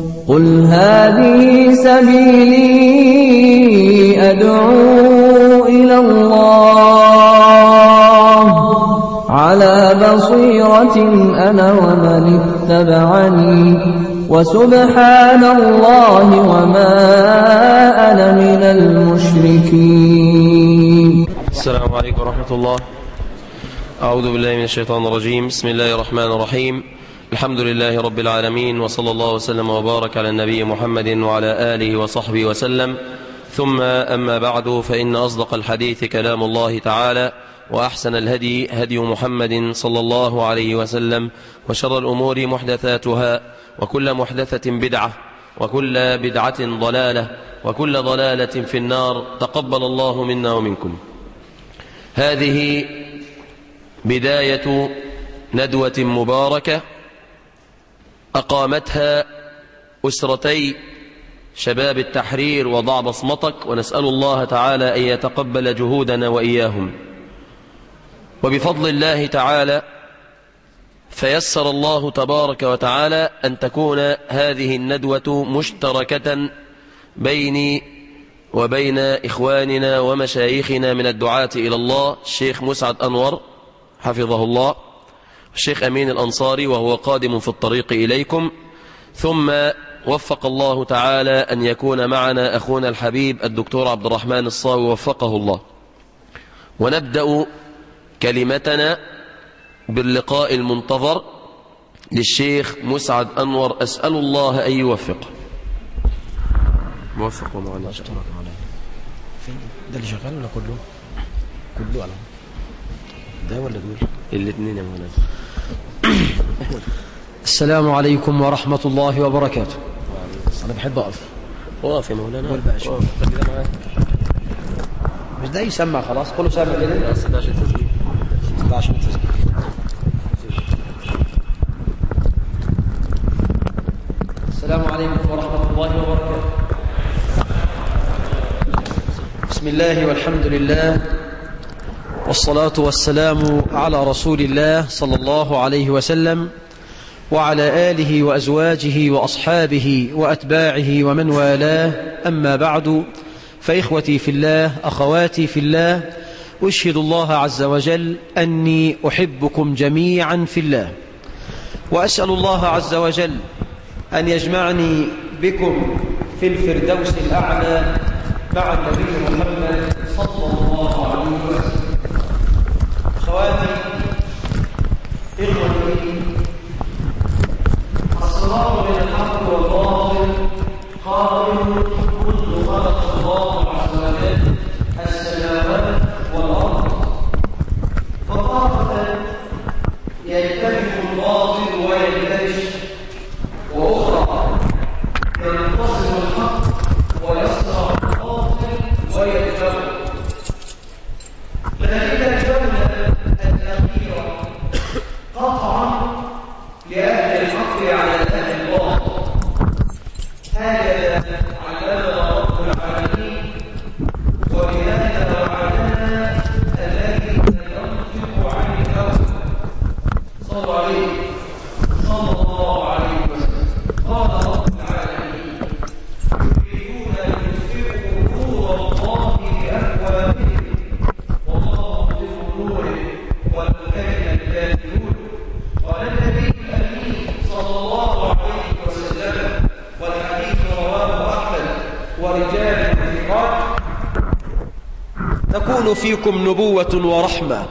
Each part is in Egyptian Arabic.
قل هذه سبيلي أدعو إلى الله على بصيرة أنا ومن اتبعني وسبحان الله وما أنا من المشركين السلام عليكم ورحمة الله أعوذ بالله من الشيطان الرجيم بسم الله الرحمن الرحيم الحمد لله رب العالمين وصلى الله وسلم وبارك على النبي محمد وعلى آله وصحبه وسلم ثم أما بعد فإن أصدق الحديث كلام الله تعالى وأحسن الهدي هدي محمد صلى الله عليه وسلم وشر الأمور محدثاتها وكل محدثة بدعة وكل بدعة ضلالة وكل ضلالة في النار تقبل الله منا ومنكم هذه بداية ندوة مباركة أقامتها أسرتي شباب التحرير وضع بصمتك ونسأل الله تعالى أن يتقبل جهودنا وإياهم وبفضل الله تعالى فيسر الله تبارك وتعالى أن تكون هذه الندوة مشتركة بيني وبين إخواننا ومشايخنا من الدعاة إلى الله الشيخ مسعد أنور حفظه الله الشيخ أمين الأنصاري وهو قادم في الطريق إليكم ثم وفق الله تعالى أن يكون معنا أخونا الحبيب الدكتور عبد الرحمن الصاوي وفقه الله ونبدأ كلمتنا باللقاء المنتظر للشيخ مسعد أنور أسأل الله أن يوفقه موفق ومعنا فين ده اللي شغال ولا كله كله على ده ولا دول الاثنين يا مولانا السلام عليكم ورحمة الله وبركاته أنا بحب أقف وقف يا مولانا قول بقى شوف. وقف. خلينا معاك. مش ده يسمع خلاص كله سامع كده بس ده عشان تسجيل ده عشان تسجيل السلام عليكم ورحمة الله وبركاته بسم الله والحمد لله والصلاة والسلام على رسول الله صلى الله عليه وسلم وعلى آله وأزواجه وأصحابه وأتباعه ومن والاه أما بعد فإخوتي في الله أخواتي في الله أشهد الله عز وجل أني أحبكم جميعا في الله وأسأل الله عز وجل أن يجمعني بكم في الفردوس الأعلى مع النبي محمد صلى الله عليه وسلم أخواتي إخوتي الصراط بين الحق والباطل قائم منذ خلق الله عز وجل السماوات والأرض فطارة يلتفت الباطل ويلتفت وأخرى ينتصر الحق ويصنع الباطل ويتبع لكن الجولة الأخيرة قطعا لأهل الحق على أهل الباطل هذا علمنا رب العالمين وبهذا وعدنا الذي ينطق عن الهوى صلى عليه صلى الله عليه وسلم قال رب العالمين يريدون أن يسفروا نور الله بأفواههم والله مضيف نوره ولو كره الكافرون قال النبي الأمين صلى الله عليه وسلم والحديث رواه أحمد ورجال ثقات تكون فيكم نبوة ورحمة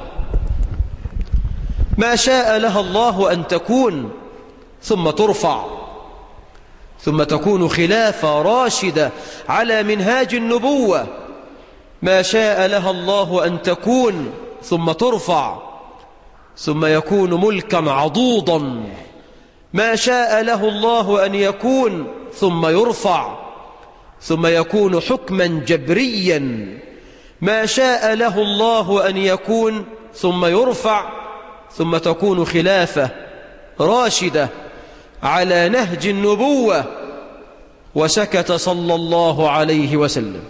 ما شاء لها الله أن تكون ثم ترفع ثم تكون خلافة راشدة على منهاج النبوة ما شاء لها الله أن تكون ثم ترفع ثم يكون ملكا عضوضا ما شاء له الله أن يكون ثم يرفع ثم يكون حكما جبريا ما شاء له الله أن يكون ثم يرفع ثم تكون خلافة راشدة على نهج النبوة وسكت صلى الله عليه وسلم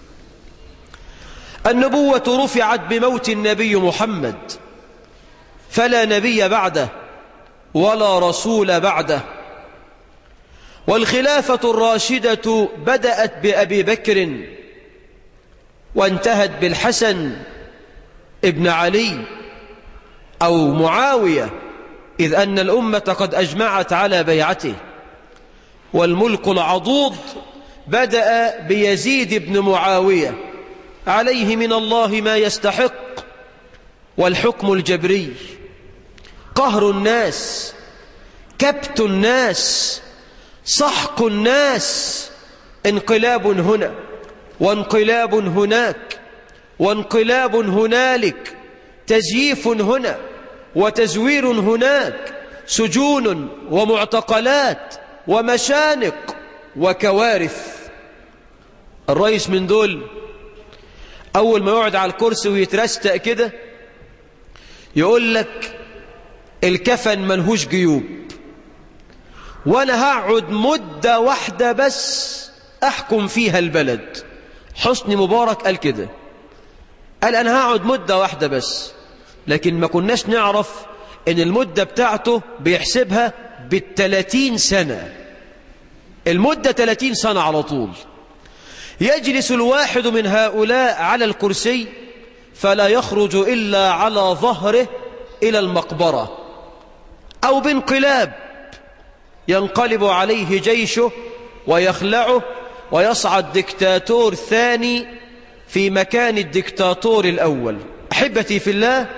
النبوة رفعت بموت النبي محمد فلا نبي بعده ولا رسول بعده والخلافة الراشدة بدأت بأبي بكر وانتهت بالحسن ابن علي أو معاوية إذ أن الأمة قد أجمعت على بيعته والملك العضوض بدأ بيزيد بن معاوية عليه من الله ما يستحق والحكم الجبري قهر الناس كبت الناس سحق الناس انقلاب هنا وانقلاب هناك وانقلاب هنالك تزييف هنا وتزوير هناك سجون ومعتقلات ومشانق وكوارث الرئيس من دول أول ما يقعد على الكرسي ويترستق كده يقول لك الكفن ملهوش جيوب وأنا هقعد مدة واحدة بس أحكم فيها البلد حسني مبارك قال كده قال أنا هقعد مدة واحدة بس لكن ما كناش نعرف ان المدة بتاعته بيحسبها بالتلاتين سنة المدة تلاتين سنة على طول يجلس الواحد من هؤلاء على الكرسي فلا يخرج إلا على ظهره إلى المقبرة أو بانقلاب ينقلب عليه جيشه ويخلعه ويصعد دكتاتور ثاني في مكان الدكتاتور الأول أحبتي في الله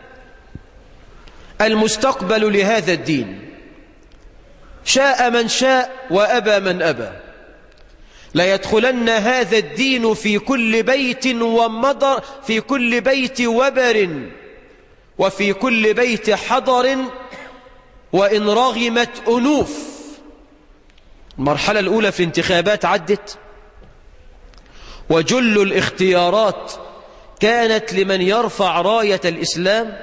المستقبل لهذا الدين شاء من شاء وأبى من أبى ليدخلن هذا الدين في كل بيت ومضر في كل بيت وبر وفي كل بيت حضر وإن رغمت أنوف المرحلة الأولى في انتخابات عدت وجل الاختيارات كانت لمن يرفع راية الإسلام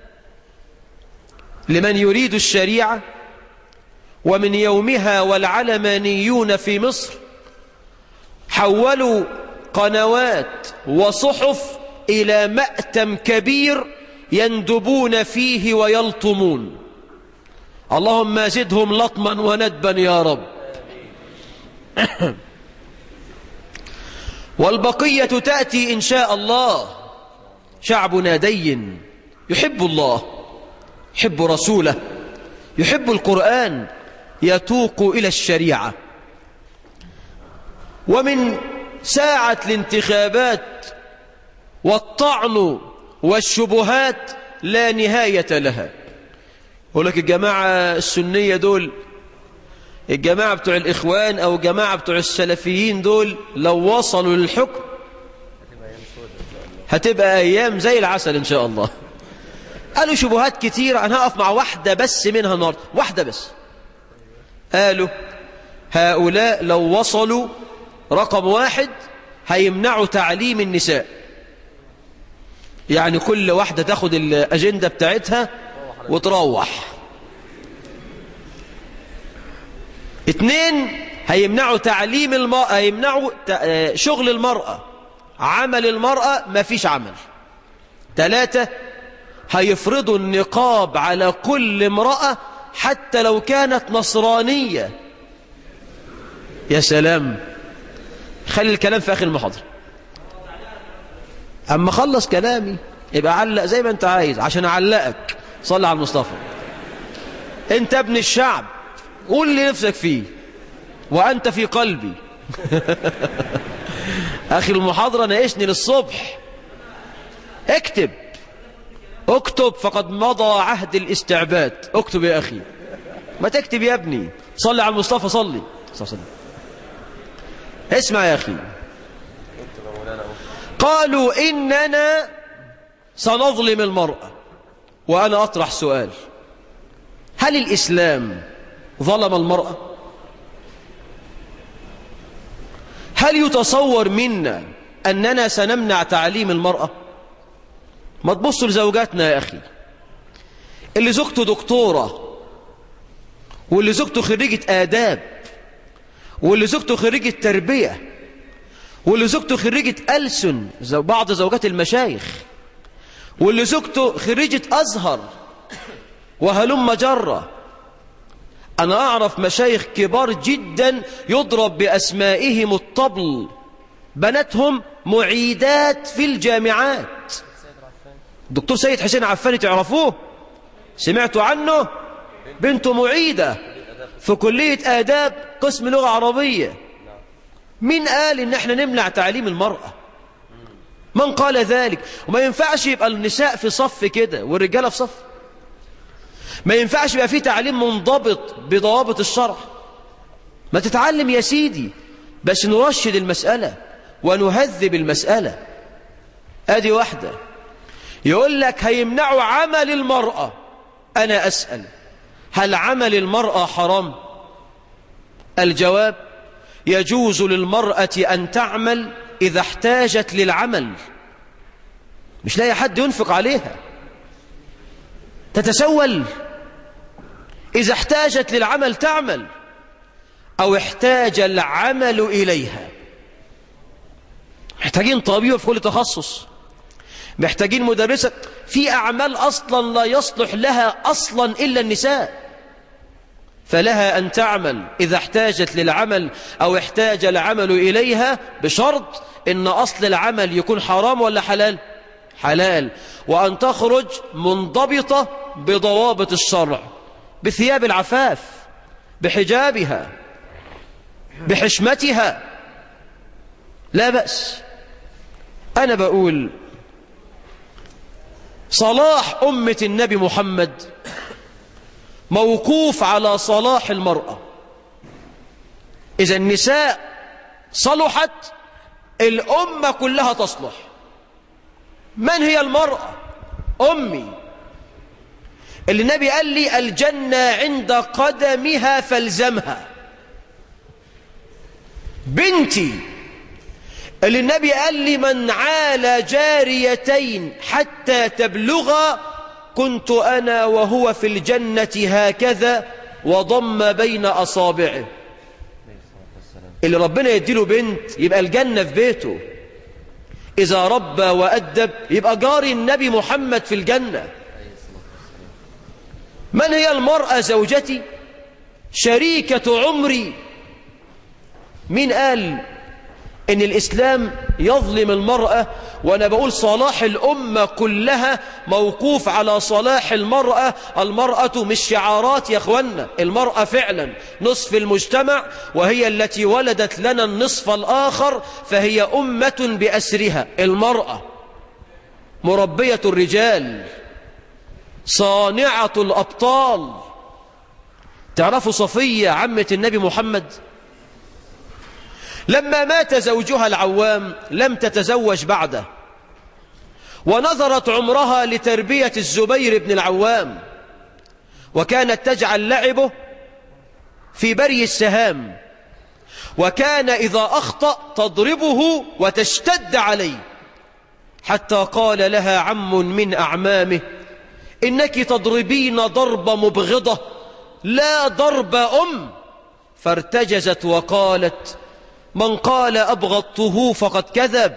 لمن يريد الشريعة ومن يومها والعلمانيون في مصر حولوا قنوات وصحف إلى مأتم كبير يندبون فيه ويلطمون اللهم زدهم لطما وندبا يا رب والبقية تأتي إن شاء الله شعبنا دين يحب الله يحب رسوله يحب القرآن يتوق إلى الشريعة ومن ساعة الانتخابات والطعن والشبهات لا نهاية لها يقول لك الجماعة السنية دول الجماعة بتوع الإخوان أو الجماعة بتوع السلفيين دول لو وصلوا للحكم هتبقى أيام زي العسل إن شاء الله قالوا شبهات كتيرة أنا هقف مع واحدة بس منها النهاردة واحدة بس قالوا هؤلاء لو وصلوا رقم واحد هيمنعوا تعليم النساء يعني كل واحدة تاخد الأجندة بتاعتها وتروح اتنين هيمنعوا تعليم المرأة هيمنعوا شغل المرأة عمل المرأة ما فيش عمل ثلاثة هيفرضوا النقاب على كل امرأة حتى لو كانت نصرانية يا سلام خلي الكلام في آخر المحاضرة أما خلص كلامي يبقى علق زي ما أنت عايز عشان أعلقك صلي على المصطفى أنت ابن الشعب قول اللي نفسك فيه وأنت في قلبي أخي المحاضرة ناقشني للصبح اكتب اكتب فقد مضى عهد الاستعباد اكتب يا أخي ما تكتب يا ابني صلي على المصطفى صلي صلي, صلي. اسمع يا أخي قالوا إننا سنظلم المرأة وأنا أطرح سؤال هل الإسلام ظلم المرأة هل يتصور منا أننا سنمنع تعليم المرأة ما تبصوا لزوجاتنا يا أخي اللي زوجته دكتورة واللي زوجته خريجة آداب واللي زوجته خريجة تربية واللي زوجته خريجة ألسن بعض زوجات المشايخ واللي زوجته خريجة أزهر وهلم جرة أنا أعرف مشايخ كبار جدا يضرب بأسمائهم الطبل بناتهم معيدات في الجامعات الدكتور سيد حسين عفاني تعرفوه سمعتوا عنه بنته معيدة في كلية آداب قسم لغة عربية مين قال إن احنا نمنع تعليم المرأة من قال ذلك وما ينفعش يبقى النساء في صف كده والرجالة في صف ما ينفعش يبقى في تعليم منضبط بضوابط الشرع ما تتعلم يا سيدي بس نرشد المسألة ونهذب المسألة ادي واحدة يقول لك هيمنعوا عمل المرأة أنا أسأل هل عمل المرأة حرام الجواب يجوز للمرأة أن تعمل إذا احتاجت للعمل مش لاقي حد ينفق عليها تتسول إذا احتاجت للعمل تعمل أو احتاج العمل إليها محتاجين طبيب في كل تخصص محتاجين مدرسة في أعمال أصلا لا يصلح لها أصلا إلا النساء فلها أن تعمل إذا احتاجت للعمل أو احتاج العمل إليها بشرط إن أصل العمل يكون حرام ولا حلال حلال وأن تخرج منضبطة بضوابط الشرع بثياب العفاف بحجابها بحشمتها لا بأس أنا بقول صلاح أمة النبي محمد موقوف على صلاح المرأة إذا النساء صلحت الأمة كلها تصلح من هي المرأة أمي اللي النبي قال لي الجنة عند قدمها فالزمها بنتي اللي النبي قال لي من عال جاريتين حتى تبلغا كنت أنا وهو في الجنة هكذا وضم بين أصابعه اللي ربنا يديله بنت يبقى الجنة في بيته إذا ربى وأدب يبقى جاري النبي محمد في الجنة من هي المرأة زوجتي شريكة عمري مين قال ان الاسلام يظلم المرأة وانا بقول صلاح الامة كلها موقوف على صلاح المرأة المرأة مش شعارات يا اخوانا المرأة فعلا نصف المجتمع وهي التي ولدت لنا النصف الاخر فهي امة باسرها المرأة مربية الرجال صانعة الابطال تعرفوا صفية عمة النبي محمد لما مات زوجها العوام لم تتزوج بعده ونظرت عمرها لتربية الزبير بن العوام وكانت تجعل لعبه في بري السهام وكان إذا أخطأ تضربه وتشتد عليه حتى قال لها عم من أعمامه إنك تضربين ضرب مبغضة لا ضرب أم فارتجزت وقالت من قال أبغضته فقد كذب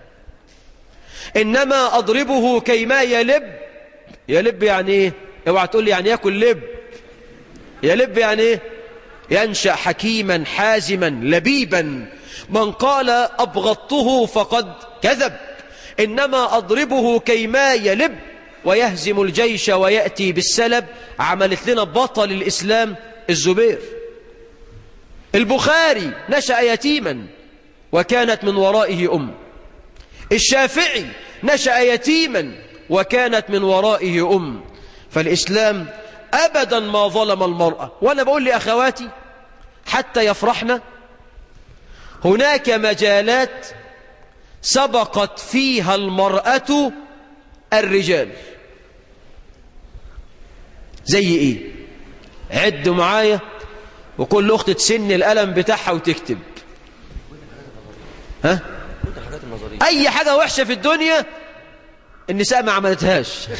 إنما أضربه كيما يلب يلب يعني إيه اوعى تقول لي يعني ياكل لب يلب يعني إيه ينشأ حكيما حازما لبيبا من قال أبغضته فقد كذب إنما أضربه كيما يلب ويهزم الجيش ويأتي بالسلب عملت لنا بطل الإسلام الزبير البخاري نشأ يتيما وكانت من ورائه أم الشافعي نشأ يتيما وكانت من ورائه أم فالإسلام أبدا ما ظلم المرأة وأنا بقول لأخواتي حتى يفرحنا هناك مجالات سبقت فيها المرأة الرجال زي ايه عدوا معايا وكل اخت تسن القلم بتاعها وتكتب ها اي حاجة وحشة في الدنيا النساء ما عملتهاش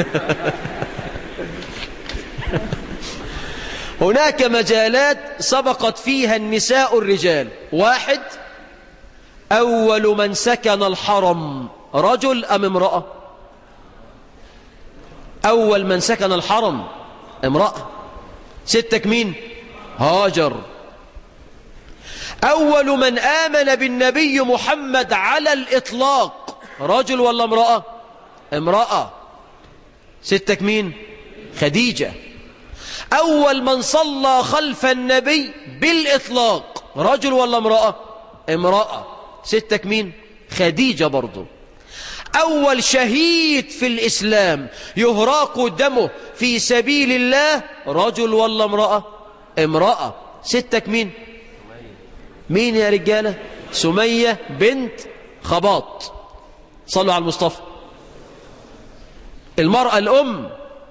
هناك مجالات سبقت فيها النساء الرجال واحد أول من سكن الحرم رجل أم امرأة أول من سكن الحرم امرأة ستك مين هاجر أول من آمن بالنبي محمد على الإطلاق رجل ولا امرأة امرأة ستك مين خديجة أول من صلى خلف النبي بالإطلاق رجل ولا امرأة امرأة ستك مين خديجة برضو أول شهيد في الإسلام يهراق دمه في سبيل الله رجل ولا امرأة امرأة ستك مين مين يا رجالة سمية بنت خباط صلوا على المصطفى المرأة الأم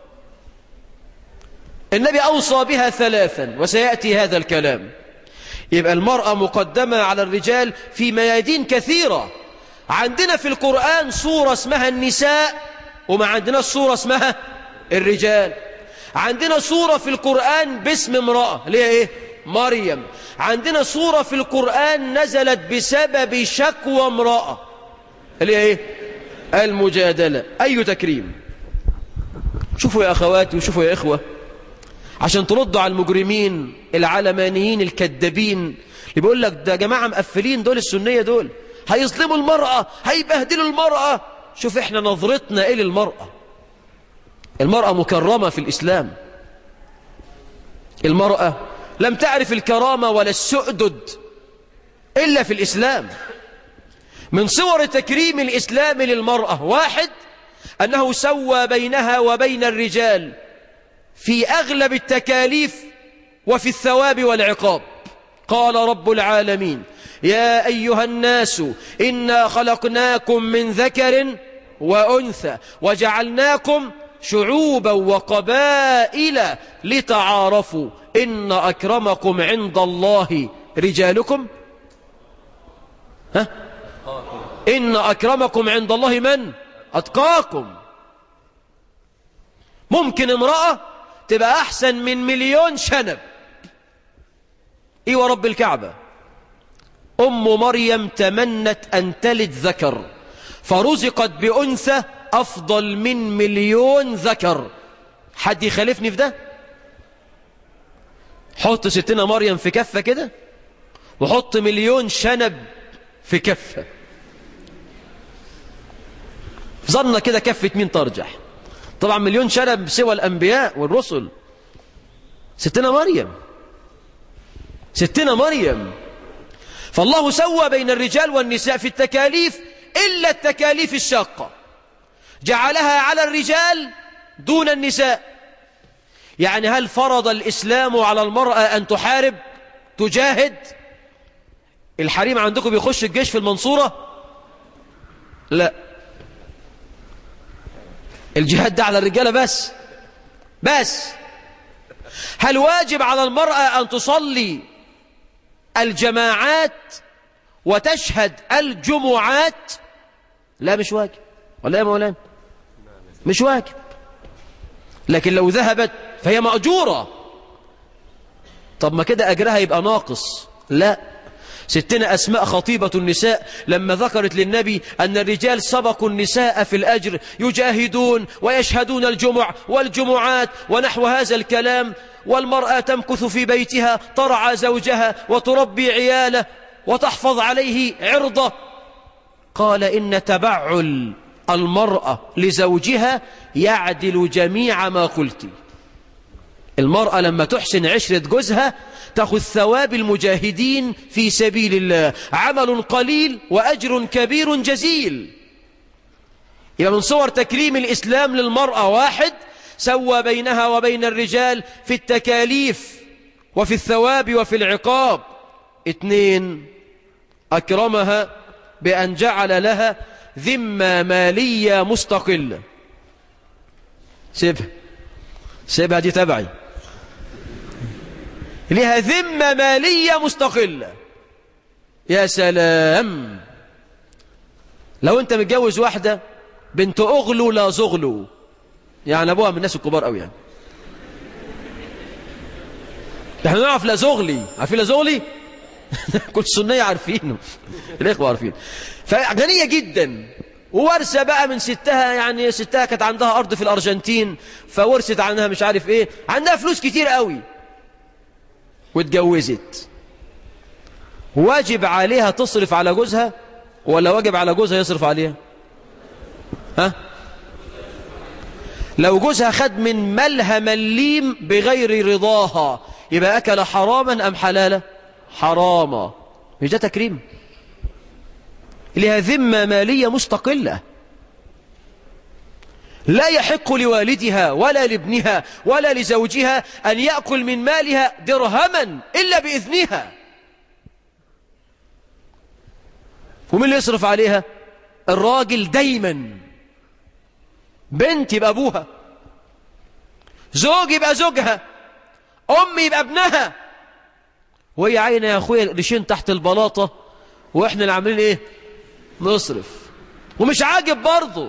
النبي أوصى بها ثلاثا وسيأتي هذا الكلام يبقى المرأة مقدمة على الرجال في ميادين كثيرة عندنا في القرآن صورة اسمها النساء وما عندنا صورة اسمها الرجال عندنا صورة في القرآن باسم امرأة اللي هي ايه مريم عندنا صورة في القرآن نزلت بسبب شكوى امرأة اللي هي ايه المجادلة أي تكريم شوفوا يا أخواتي وشوفوا يا إخوة عشان تردوا على المجرمين العلمانيين الكذابين اللي بيقول لك ده جماعة مقفلين دول السنية دول هيظلموا المرأة هيبهدلوا المرأة شوف احنا نظرتنا ايه للمرأة المرأة مكرمة في الإسلام المرأة لم تعرف الكرامة ولا السؤدد إلا في الإسلام من صور تكريم الإسلام للمرأة واحد أنه سوى بينها وبين الرجال في أغلب التكاليف وفي الثواب والعقاب قال رب العالمين يا أيها الناس إنا خلقناكم من ذكر وأنثى وجعلناكم شعوبا وقبائل لتعارفوا إن أكرمكم عند الله رجالكم ها؟ إن أكرمكم عند الله من أتقاكم ممكن امرأة تبقى أحسن من مليون شنب إيه ورب الكعبة أم مريم تمنت أن تلد ذكر فرزقت بأنثى أفضل من مليون ذكر حد يخالفني في ده حط ستنا مريم في كفة كده وحط مليون شنب في كفة ظن كده كفة مين ترجح طبعا مليون شنب سوى الأنبياء والرسل ستنا مريم ستنا مريم فالله سوى بين الرجال والنساء في التكاليف إلا التكاليف الشاقة جعلها على الرجال دون النساء يعني هل فرض الإسلام على المرأة أن تحارب تجاهد الحريم عندكم بيخش الجيش في المنصورة لا الجهاد ده على الرجالة بس بس هل واجب على المرأة أن تصلي الجماعات وتشهد الجمعات لا مش واجب ولا يا مولانا مش واجب لكن لو ذهبت فهي مأجورة طب ما كده أجرها يبقى ناقص لا ستنا أسماء خطيبة النساء لما ذكرت للنبي أن الرجال سبقوا النساء في الأجر يجاهدون ويشهدون الجمع والجمعات ونحو هذا الكلام والمرأة تمكث في بيتها ترعى زوجها وتربي عياله وتحفظ عليه عرضه قال إن تبعل المرأة لزوجها يعدل جميع ما قلت المرأة لما تحسن عشرة جوزها تأخذ ثواب المجاهدين في سبيل الله عمل قليل وأجر كبير جزيل يبقى من صور تكريم الإسلام للمرأة واحد سوى بينها وبين الرجال في التكاليف وفي الثواب وفي العقاب اثنين أكرمها بأن جعل لها ذمة مالية مستقلة سيبها سيبها دي تبعي لها ذمة مالية مستقلة يا سلام لو انت متجوز واحدة بنت أغلو لا زغلو يعني أبوها من الناس الكبار قوي يعني احنا نعرف لا زغلي عارفين لا زغلي كل السنية عارفينه الإخوة عارفين فغنية جدا وورثة بقى من ستها يعني ستها كانت عندها أرض في الأرجنتين فورثت عنها مش عارف إيه عندها فلوس كتير قوي واتجوزت واجب عليها تصرف على جوزها ولا واجب على جوزها يصرف عليها ها لو جوزها خد من مالها مليم بغير رضاها يبقى أكل حراما أم حلالا حراما مش ده تكريم لها ذمة مالية مستقلة لا يحق لوالدها ولا لابنها ولا لزوجها أن يأكل من مالها درهما إلا بإذنها ومن اللي يصرف عليها الراجل دايما بنت يبقى أبوها زوج يبقى زوجها أم يبقى ابنها وهي عينة يا أخويا القرشين تحت البلاطة وإحنا اللي عاملين إيه نصرف ومش عاجب برضه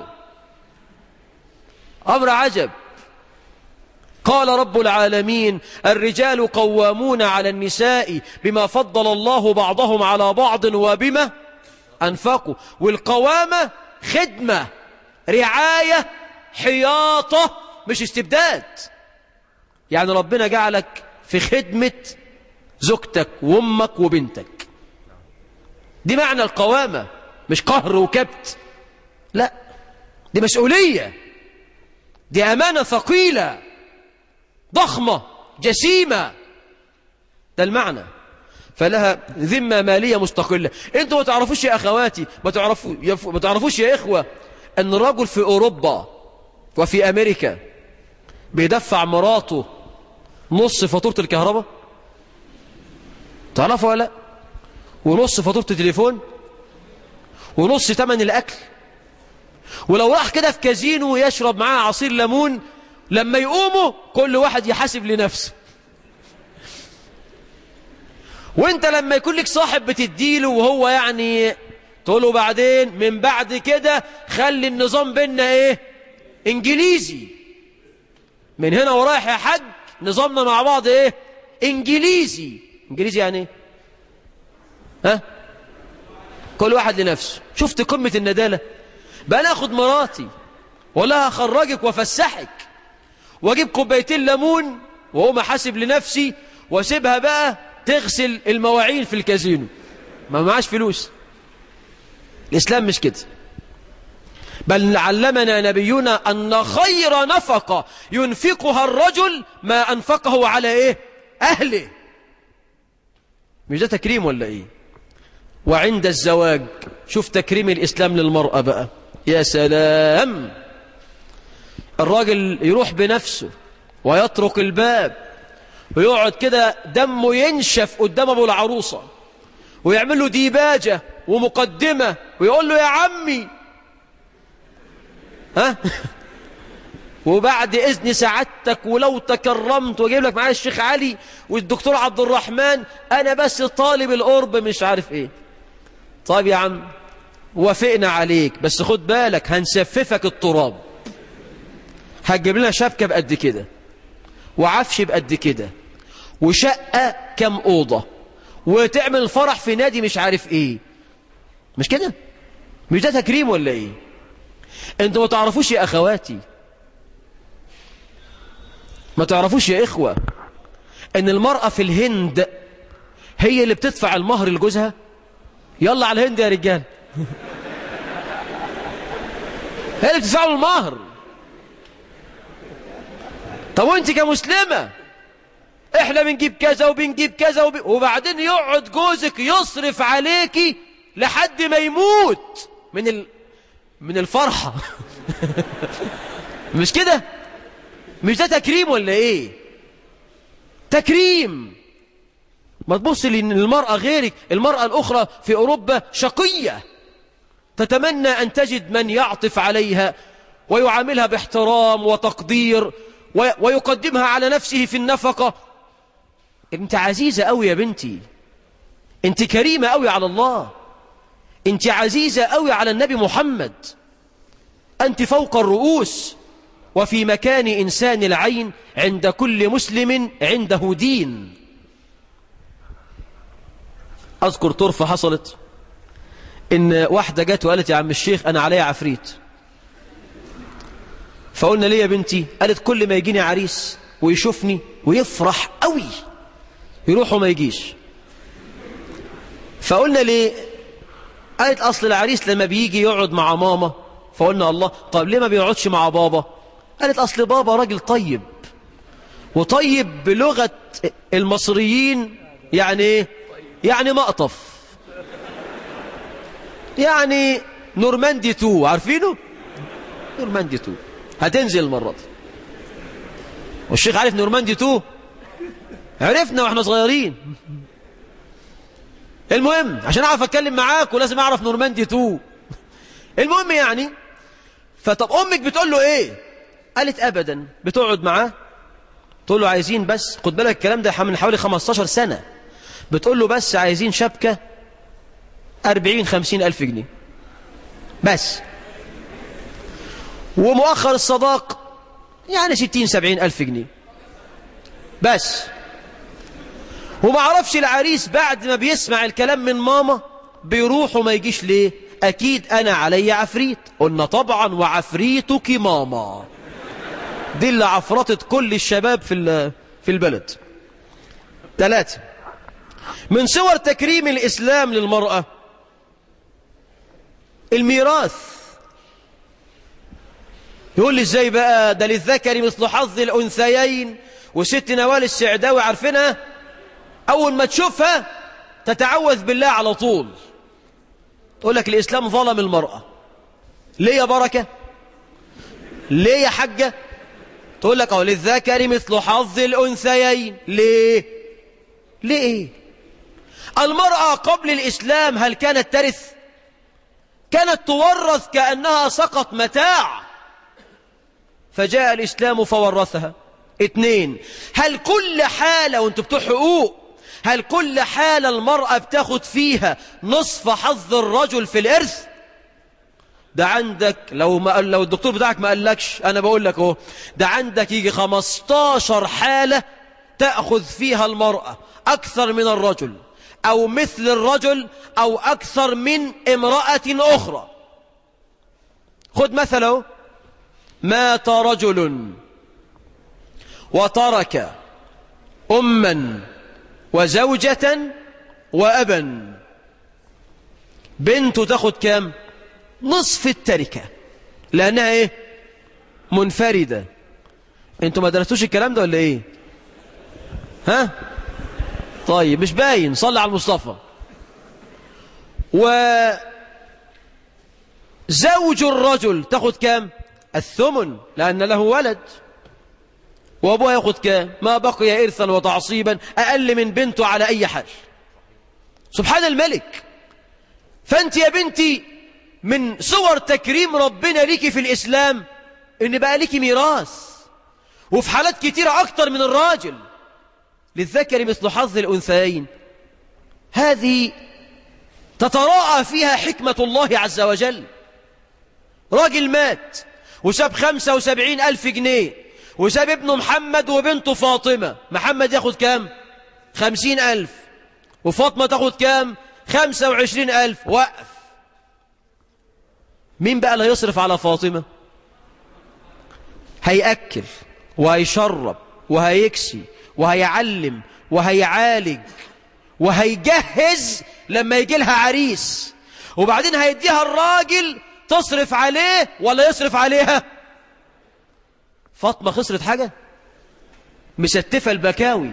أمر عجب قال رب العالمين الرجال قوامون على النساء بما فضل الله بعضهم على بعض وبما أنفقوا والقوامة خدمة رعاية حياطة مش استبداد يعني ربنا جعلك في خدمة زوجتك وامك وبنتك دي معنى القوامة مش قهر وكبت لا دي مسؤولية دي أمانة ثقيلة ضخمة جسيمة ده المعنى فلها ذمة مالية مستقلة انتوا ما تعرفوش يا أخواتي ما, تعرفوا ما تعرفوش يا إخوة أن الرجل في أوروبا وفي أمريكا بيدفع مراته نص فاتورة الكهرباء تعرفوا ولا لا ونص فاتورة التليفون ونص تمن الأكل ولو راح كده في كازينو يشرب معاه عصير ليمون لما يقوموا كل واحد يحاسب لنفسه وانت لما يكون لك صاحب بتديله وهو يعني تقوله بعدين من بعد كده خلي النظام بينا ايه انجليزي من هنا ورايح يا حاج نظامنا مع بعض ايه انجليزي انجليزي يعني ايه ها كل واحد لنفسه شفت قمة الندالة بقى ناخد مراتي ولا هخرجك وافسحك واجيب كوبايتين ليمون واقوم احاسب لنفسي واسيبها بقى تغسل المواعين في الكازينو ما معاش فلوس الاسلام مش كده بل علمنا نبينا أن خير نفقة ينفقها الرجل ما أنفقه على إيه أهله مش ده تكريم ولا إيه وعند الزواج شوف تكريم الإسلام للمرأة بقى يا سلام الراجل يروح بنفسه ويطرق الباب ويقعد كده دمه ينشف قدام أبو العروسة ويعمل له ديباجة ومقدمة ويقول له يا عمي ها وبعد إذن سعادتك ولو تكرمت وجيب لك معايا الشيخ علي والدكتور عبد الرحمن أنا بس طالب القرب مش عارف إيه طيب يا عم وافقنا عليك بس خد بالك هنسففك التراب هتجيب لنا شبكة بقد كده وعفش بقد كده وشقة كم أوضة وتعمل الفرح في نادي مش عارف إيه مش كده مش ده تكريم ولا إيه انتوا ما تعرفوش يا أخواتي ما تعرفوش يا إخوة ان المرأة في الهند هي اللي بتدفع المهر لجوزها يلا على الهند يا رجال هي اللي بتدفع له المهر طب وانت كمسلمة احنا بنجيب كذا وبنجيب كذا وب... وبعدين يقعد جوزك يصرف عليكي لحد ما يموت من ال... من الفرحة مش كده مش ده تكريم ولا ايه تكريم ما تبص للمرأة غيرك المرأة الأخرى في أوروبا شقية تتمنى أن تجد من يعطف عليها ويعاملها باحترام وتقدير ويقدمها على نفسه في النفقة انت عزيزة أوي يا بنتي انت كريمة أوي على الله انت عزيزة أوي على النبي محمد أنت فوق الرؤوس وفي مكان إنسان العين عند كل مسلم عنده دين أذكر طرفة حصلت إن واحدة جت وقالت يا عم الشيخ أنا عليا عفريت فقلنا ليه يا بنتي قالت كل ما يجيني عريس ويشوفني ويفرح قوي يروح وما يجيش فقلنا ليه قالت أصل العريس لما بيجي يقعد مع ماما فقلنا الله طب ليه ما بيقعدش مع بابا قالت أصل بابا راجل طيب وطيب بلغة المصريين يعني ايه يعني مقطف يعني نورماندي 2 عارفينه نورماندي 2 هتنزل المرة دي والشيخ عارف نورماندي 2 عرفنا واحنا صغيرين المهم عشان اعرف اتكلم معاك ولازم اعرف نورماندي 2 المهم يعني فطب امك بتقول له ايه قالت ابدا بتقعد معاه تقول له عايزين بس خد بالك الكلام ده من حوالي 15 سنة بتقول له بس عايزين شبكة 40 50 ألف جنيه بس ومؤخر الصداق يعني 60 70 ألف جنيه بس وما عرفش العريس بعد ما بيسمع الكلام من ماما بيروح وما يجيش ليه أكيد أنا علي عفريت قلنا طبعا وعفريتك ماما دي اللي عفرطت كل الشباب في في البلد ثلاثة من صور تكريم الإسلام للمرأة الميراث يقول لي ازاي بقى ده للذكر مثل حظ الأنثيين وست نوال السعداوي عارفينها أول ما تشوفها تتعوذ بالله على طول تقول لك الإسلام ظلم المرأة ليه يا بركة ليه يا حجة تقول لك أهو للذكر مثل حظ الأنثيين ليه ليه إيه المرأة قبل الإسلام هل كانت ترث كانت تورث كأنها سقط متاع فجاء الإسلام فورثها اثنين هل كل حالة وانتوا بتوع حقوق هل كل حالة المرأة بتاخد فيها نصف حظ الرجل في الإرث ده عندك لو ما لو الدكتور بتاعك ما قالكش انا بقول لك اهو ده عندك يجي 15 حالة تأخذ فيها المرأة أكثر من الرجل أو مثل الرجل أو أكثر من امرأة أخرى خد مثلا مات رجل وترك أما وزوجة وأبا بنته تاخد كام نصف التركة لأنها إيه منفردة انتوا ما درستوش الكلام ده ولا إيه ها طيب مش باين صلي على المصطفى وزوج الرجل تاخد كام الثمن لأن له ولد وأبوها ياخد كام ما بقي إرثا وتعصيبا أقل من بنته على أي حال سبحان الملك فأنت يا بنتي من صور تكريم ربنا ليكي في الإسلام إن بقى ليكي ميراث وفي حالات كتيرة أكتر من الراجل للذكر مثل حظ الأنثيين هذه تتراءى فيها حكمة الله عز وجل راجل مات وساب خمسة وسبعين ألف جنيه وساب ابنه محمد وبنته فاطمة محمد ياخد كام خمسين ألف وفاطمة تاخد كام خمسة وعشرين ألف وقف مين بقى اللي هيصرف على فاطمة هيأكل وهيشرب وهيكسي وهيعلم وهيعالج وهيجهز لما يجي لها عريس وبعدين هيديها الراجل تصرف عليه ولا يصرف عليها فاطمة خسرت حاجة مستفة البكاوي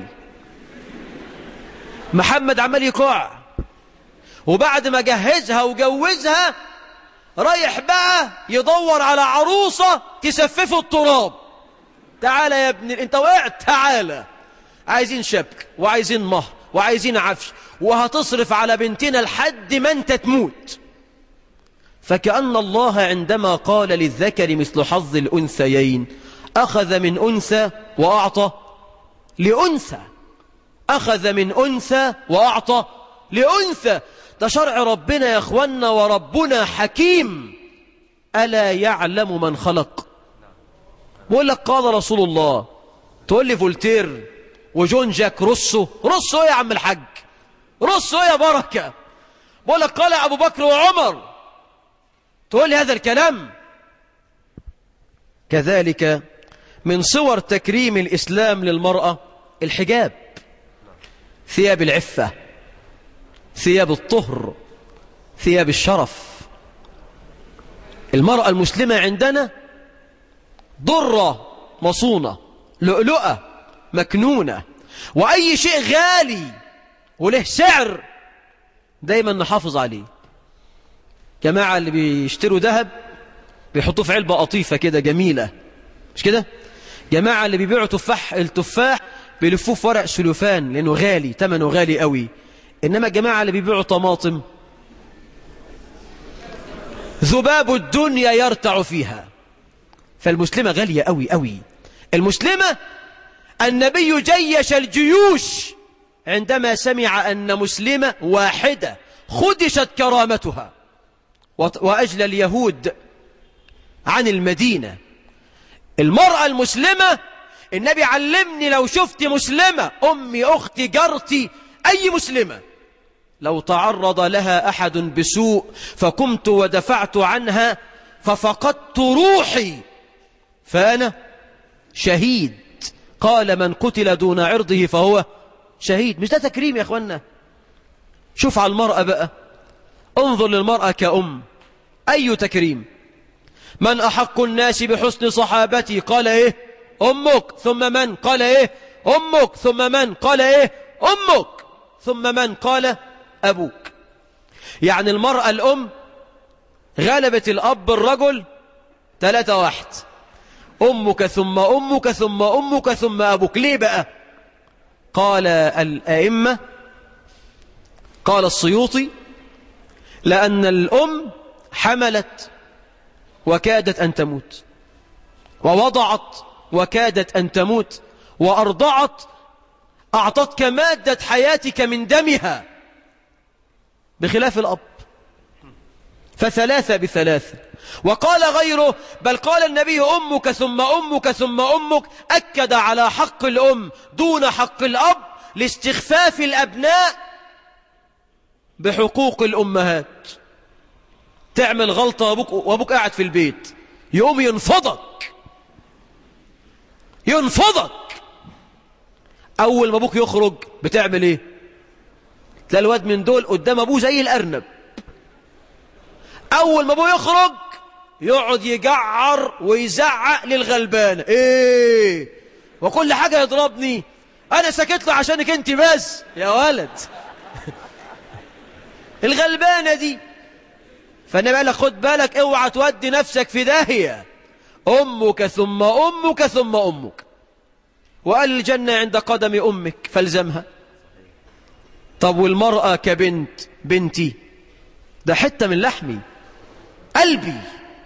محمد عمال يقع وبعد ما جهزها وجوزها رايح بقى يدور على عروسة تسففه التراب تعالى يا ابني انت وقعت تعالى عايزين شبك وعايزين مهر وعايزين عفش وهتصرف على بنتنا لحد ما انت تموت فكأن الله عندما قال للذكر مثل حظ الأنثيين أخذ من أنثى وأعطى لأنثى أخذ من أنثى وأعطى لأنثى ده شرع ربنا يا أخوانا وربنا حكيم ألا يعلم من خلق بقول لك قال رسول الله تقول لي فولتير وجون جاك روسو روسو ايه يا عم الحاج روسو ايه يا بركة بقول لك قال أبو بكر وعمر تقول لي هذا الكلام كذلك من صور تكريم الإسلام للمرأة الحجاب ثياب العفة ثياب الطهر ثياب الشرف المرأة المسلمة عندنا ضرة مصونة لؤلؤة مكنونة وأي شيء غالي وله سعر دايما نحافظ عليه جماعة اللي بيشتروا ذهب بيحطوه في علبة قطيفة كده جميلة مش كده جماعة اللي بيبيعوا تفاح التفاح بيلفوه في ورق سلوفان لأنه غالي ثمنه غالي قوي إنما الجماعة اللي بيبيعوا طماطم ذباب الدنيا يرتع فيها فالمسلمة غالية قوي قوي المسلمة النبي جيش الجيوش عندما سمع أن مسلمة واحدة خدشت كرامتها وأجلى اليهود عن المدينة المرأة المسلمة النبي علمني لو شفت مسلمة أمي أختي جارتي أي مسلمة لو تعرض لها أحد بسوء فقمت ودفعت عنها ففقدت روحي فأنا شهيد قال من قتل دون عرضه فهو شهيد مش ده تكريم يا أخوانا شوف على المرأة بقى انظر للمرأة كأم أي تكريم من أحق الناس بحسن صحابتي قال إيه أمك ثم من قال إيه أمك ثم من قال إيه أمك ثم من قال أبوك يعني المرأة الأم غلبت الأب الرجل ثلاثة واحد أمك ثم أمك ثم أمك ثم أبوك ليه بقى قال الأئمة قال السيوطي لأن الأم حملت وكادت أن تموت ووضعت وكادت أن تموت وأرضعت أعطتك مادة حياتك من دمها بخلاف الأب فثلاثة بثلاثة وقال غيره بل قال النبي أمك ثم أمك ثم أمك أكد على حق الأم دون حق الأب لاستخفاف الأبناء بحقوق الأمهات تعمل غلطة وابوك, وابوك قاعد في البيت يقوم ينفضك ينفضك أول ما أبوك يخرج بتعمل إيه تلاقي الواد من دول قدام أبوه زي الأرنب أول ما أبوه يخرج يقعد يجعر ويزعق للغلبان إيه وكل حاجة يضربني أنا سكت له عشانك أنت بس يا ولد الغلبانة دي فالنبي قال لك خد بالك اوعى تودي نفسك في داهية أمك ثم أمك ثم أمك وقال الجنة عند قدم أمك فالزمها طب والمرأة كبنت بنتي ده حتة من لحمي قلبي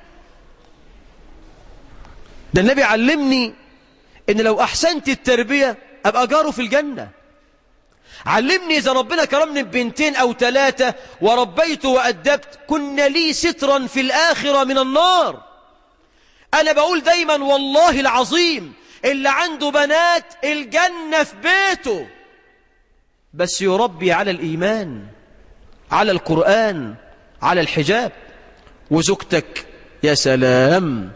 ده النبي علمني ان لو احسنت التربية ابقى جاره في الجنة علمني إذا ربنا كرمني ببنتين أو ثلاثة وربيت وأدبت كن لي سترا في الآخرة من النار أنا بقول دايما والله العظيم اللي عنده بنات الجنة في بيته بس يربي على الإيمان على القرآن على الحجاب وزوجتك يا سلام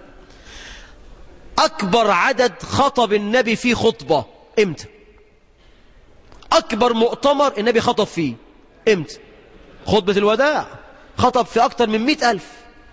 أكبر عدد خطب النبي في خطبة امتى أكبر مؤتمر النبي خطب فيه امتى خطبة الوداع خطب في أكتر من مئة ألف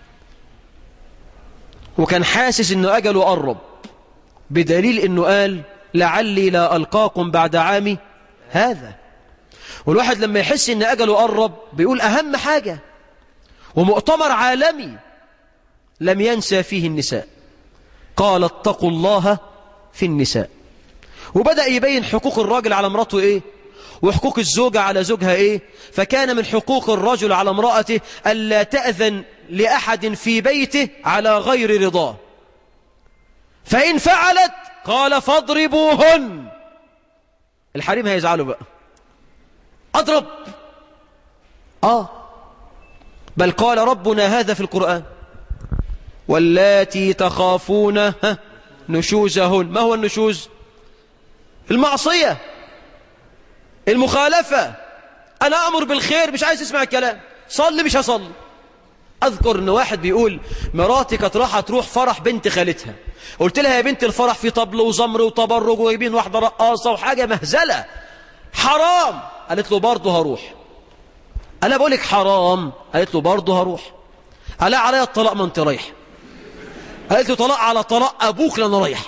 وكان حاسس أنه أجله قرب بدليل أنه قال لعلي لا ألقاكم بعد عامي هذا والواحد لما يحس أن أجله قرب بيقول أهم حاجة ومؤتمر عالمي لم ينسى فيه النساء قال اتقوا الله في النساء وبدأ يبين حقوق الراجل على امرأته ايه وحقوق الزوجة على زوجها ايه فكان من حقوق الرجل على امرأته ألا تأذن لأحد في بيته على غير رضاه فإن فعلت قال فاضربوهن الحريم هيزعلوا بقى أضرب آه بل قال ربنا هذا في القرآن واللاتي تخافون نشوزهن ما هو النشوز المعصية المخالفة أنا أمر بالخير مش عايز اسمع الكلام صلي مش هصلي أذكر أن واحد بيقول مراتي كانت راحة تروح فرح بنت خالتها قلت لها يا بنت الفرح في طبل وزمر وتبرج وجايبين واحدة رقاصة وحاجة مهزلة حرام قالت له برضه هروح انا بقول لك حرام قالت له برضه هروح قال عليا الطلاق ما انت رايح قالت له طلاق على طلاق ابوك لأنا رايح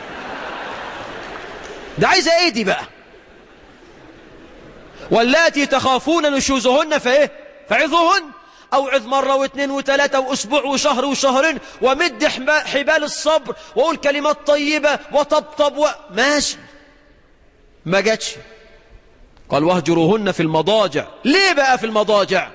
ده عايزه ايه دي بقى واللاتي تخافون نشوزهن فايه فعظوهن اوعظ مرة واثنين وثلاثة واسبوع وشهر وشهرين ومد حبال الصبر واقول كلمات طيبة وطبطب و... ماشي ما جاتش قال واهجروهن في المضاجع ليه بقى في المضاجع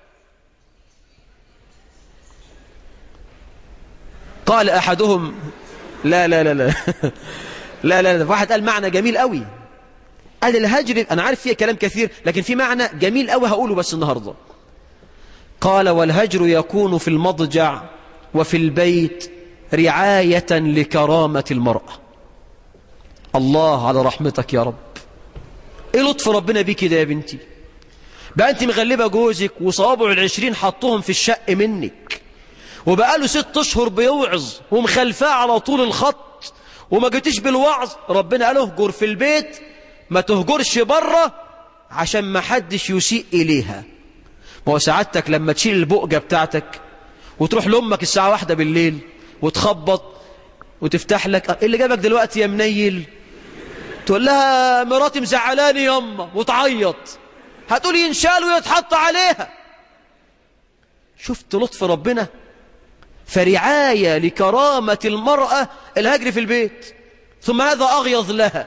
قال احدهم لا لا لا لا لا لا, لا. واحد قال معنى جميل قوي قال الهجر أنا عارف فيها كلام كثير لكن في معنى جميل قوي هقوله بس النهاردة قال والهجر يكون في المضجع وفي البيت رعاية لكرامة المرأة الله على رحمتك يا رب ايه لطف ربنا بيك ده يا بنتي بقى انت مغلبة جوزك وصوابع العشرين حطهم في الشق منك وبقاله ست اشهر بيوعظ ومخلفاه على طول الخط وما جيتش بالوعظ ربنا قال اهجر في البيت ما تهجرش بره عشان ما حدش يسيء إليها ما هو سعادتك لما تشيل البؤجة بتاعتك وتروح لأمك الساعة واحدة بالليل وتخبط وتفتح لك إيه اللي جابك دلوقتي يا منيل تقول لها مراتي مزعلاني يما وتعيط هتقول ينشال ويتحط عليها شفت لطف ربنا فرعاية لكرامة المرأة الهجر في البيت ثم هذا أغيظ لها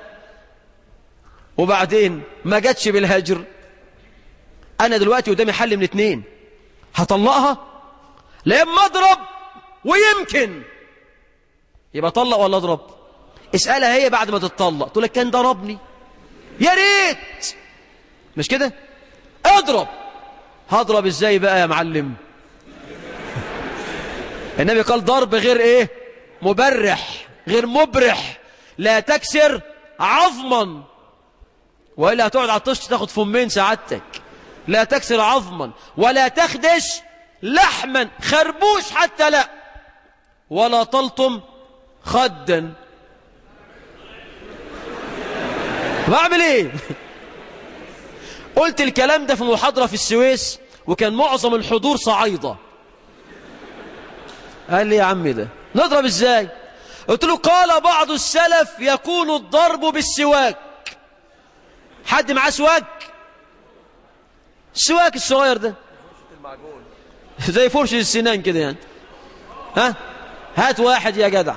وبعدين ما جاتش بالهجر أنا دلوقتي قدامي حل من اتنين هطلقها لا اما اضرب ويمكن يبقى طلق ولا اضرب اسألها هي بعد ما تتطلق تقول لك كان ضربني يا ريت مش كده اضرب هضرب ازاي بقى يا معلم النبي قال ضرب غير ايه مبرح غير مبرح لا تكسر عظما وإلا هتقعد على الطشت تاخد فمين سعادتك لا تكسر عظما ولا تخدش لحما خربوش حتى لا ولا تلطم خدا بعمل ايه قلت الكلام ده في محاضرة في السويس وكان معظم الحضور صعيدة قال لي يا عمي ده نضرب ازاي قلت له قال بعض السلف يكون الضرب بالسواك حد معاه سواك السواك الصغير ده زي فرشة السنان كده يعني ها هات واحد يا جدع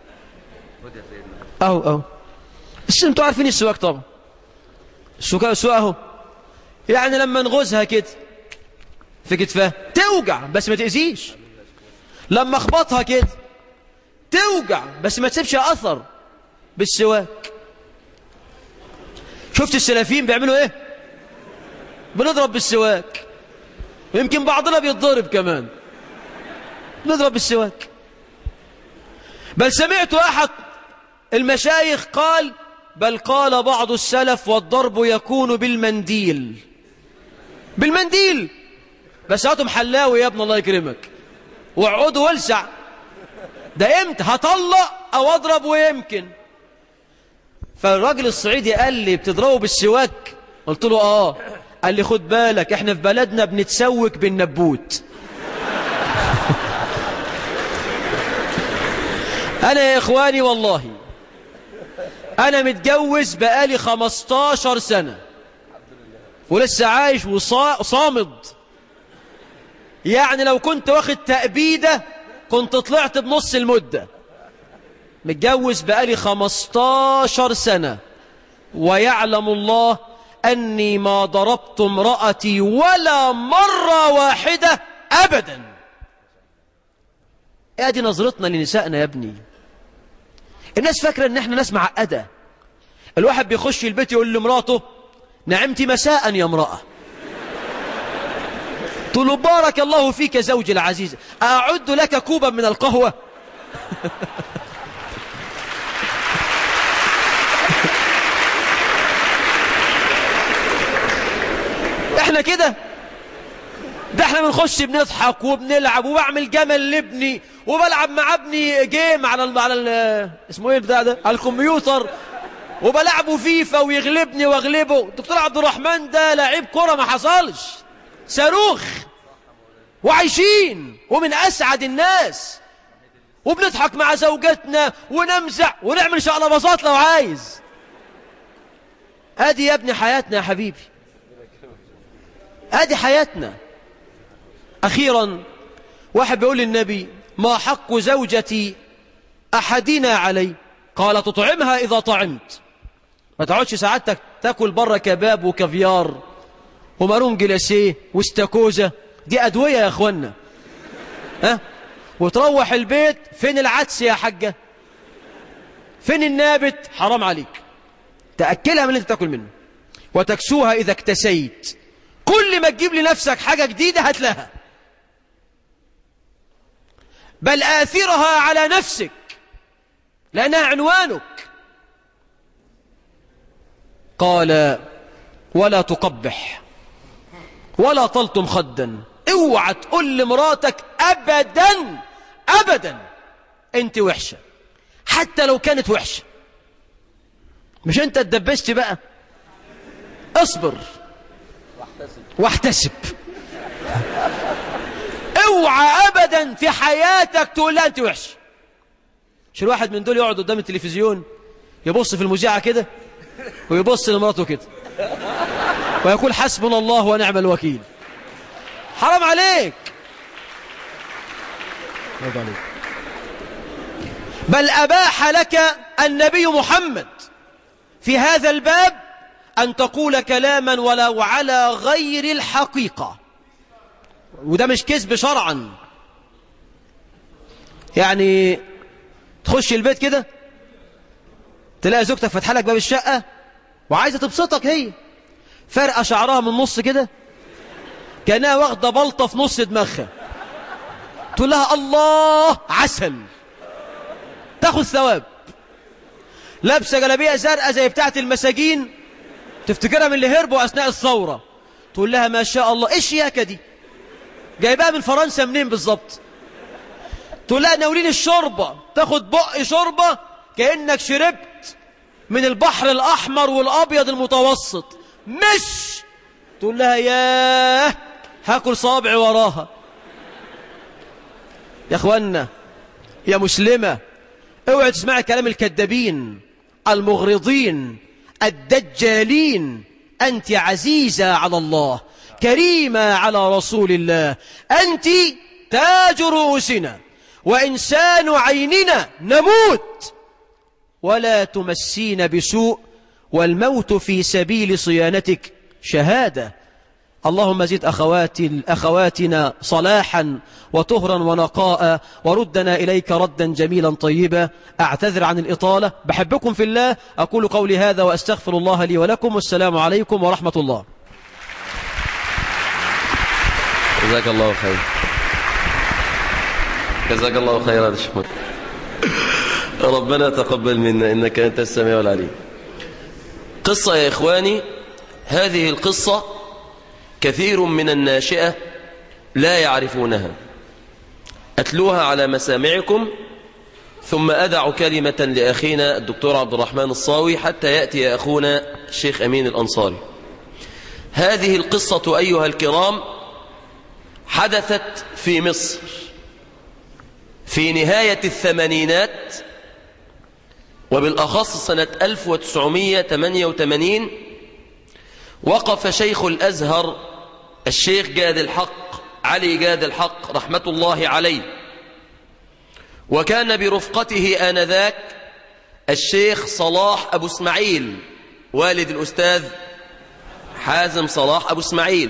اهو اهو بس انتوا عارفين السواك طبعا السواك السواك اهو يعني لما نغزها كده في كتفها توجع بس ما تأذيش لما اخبطها كده توجع بس ما تسيبش اثر بالسواك شفت السلفيين بيعملوا ايه بنضرب بالسواك يمكن بعضنا بيتضرب كمان نضرب بالسواك بل سمعت احد المشايخ قال بل قال بعض السلف والضرب يكون بالمنديل بالمنديل بس هاتوا محلاوي يا ابن الله يكرمك واقعدوا والسع ده امتى هطلق او اضرب ويمكن فالراجل الصعيدي قال لي بتضربه بالسواك قلت له اه قال لي خد بالك احنا في بلدنا بنتسوك بالنبوت انا يا اخواني والله انا متجوز بقالي 15 سنة ولسه عايش وصامد يعني لو كنت واخد تأبيدة كنت طلعت بنص المدة متجوز بقالي 15 سنة ويعلم الله أني ما ضربت امرأتي ولا مرة واحدة أبدا ادي نظرتنا لنسائنا يا ابني الناس فاكرة ان احنا ناس معقدة الواحد بيخش البيت يقول لمراته نعمت مساء يا امرأة تقول له بارك الله فيك زوجي العزيز أعد لك كوبا من القهوة احنا كده ده احنا بنخش بنضحك وبنلعب وبعمل جمل لابني وبلعب مع ابني جيم على ال على ال اسمه ايه البتاع ده على الكمبيوتر وبلعبه فيفا ويغلبني واغلبه دكتور عبد الرحمن ده لعيب كرة ما حصلش صاروخ وعايشين ومن أسعد الناس وبنضحك مع زوجتنا ونمزع ونعمل شقلباظات لو عايز ادي يا ابني حياتنا يا حبيبي ادي حياتنا اخيرا واحد بيقول للنبي ما حق زوجتي احدنا علي قال تطعمها اذا طعمت ما تقعدش سعادتك تاكل بره كباب وكافيار ومارون جلاسيه واستاكوزا دي ادويه يا اخوانا ها وتروح البيت فين العدس يا حاجه فين النابت حرام عليك تاكلها من اللي انت تاكل منه وتكسوها اذا اكتسيت كل ما تجيب لنفسك حاجه جديده هات لها بل آثرها على نفسك لأنها عنوانك قال ولا تقبح ولا تلطم خدا اوعى تقول لمراتك ابدا ابدا انت وحشه حتى لو كانت وحشه مش انت اتدبست بقى اصبر واحتسب اوعى ابدا في حياتك تقول لها انت وحشه مش الواحد من دول يقعد قدام التلفزيون يبص في المذيعه كده ويبص لمراته كده ويقول حسبنا الله ونعم الوكيل حرام عليك بل أباح لك النبي محمد في هذا الباب أن تقول كلاما ولو على غير الحقيقة وده مش كذب شرعا يعني تخش البيت كده تلاقي زوجتك فاتحه لك باب الشقة وعايزة تبسطك هي فرقة شعرها من النص كده كانها واخده بلطه في نص دماغها تقول لها الله عسل تاخد ثواب لابسه جلابيه زرقاء زي بتاعه المساجين تفتكرها من اللي هربوا اثناء الثوره تقول لها ما شاء الله ايه الشياكه دي جايباها من فرنسا منين بالظبط تقول لها ناولين الشوربه تاخد بق شوربه كانك شربت من البحر الاحمر والابيض المتوسط مش تقول لها ياه هاكل صابعي وراها يا اخوانا يا مسلمة اوعي تسمعي كلام الكذابين المغرضين الدجالين أنت عزيزة على الله كريمة على رسول الله أنت تاج رؤوسنا وإنسان عيننا نموت ولا تمسين بسوء والموت في سبيل صيانتك شهادة اللهم زد أخواتي أخواتنا صلاحا وطهرا ونقاء وردنا إليك ردا جميلا طيبا أعتذر عن الإطالة بحبكم في الله أقول قولي هذا وأستغفر الله لي ولكم والسلام عليكم ورحمة الله جزاك الله خير جزاك الله خيرا يا شيخ ربنا تقبل منا إنك أنت السميع العليم قصة يا إخواني هذه القصة كثير من الناشئة لا يعرفونها أتلوها على مسامعكم ثم أدع كلمة لأخينا الدكتور عبد الرحمن الصاوي حتى يأتي أخونا الشيخ أمين الأنصاري هذه القصة أيها الكرام حدثت في مصر في نهاية الثمانينات وبالأخص سنة 1988 وقف شيخ الأزهر الشيخ جاد الحق علي جاد الحق رحمة الله عليه وكان برفقته آنذاك الشيخ صلاح أبو اسماعيل والد الأستاذ حازم صلاح أبو اسماعيل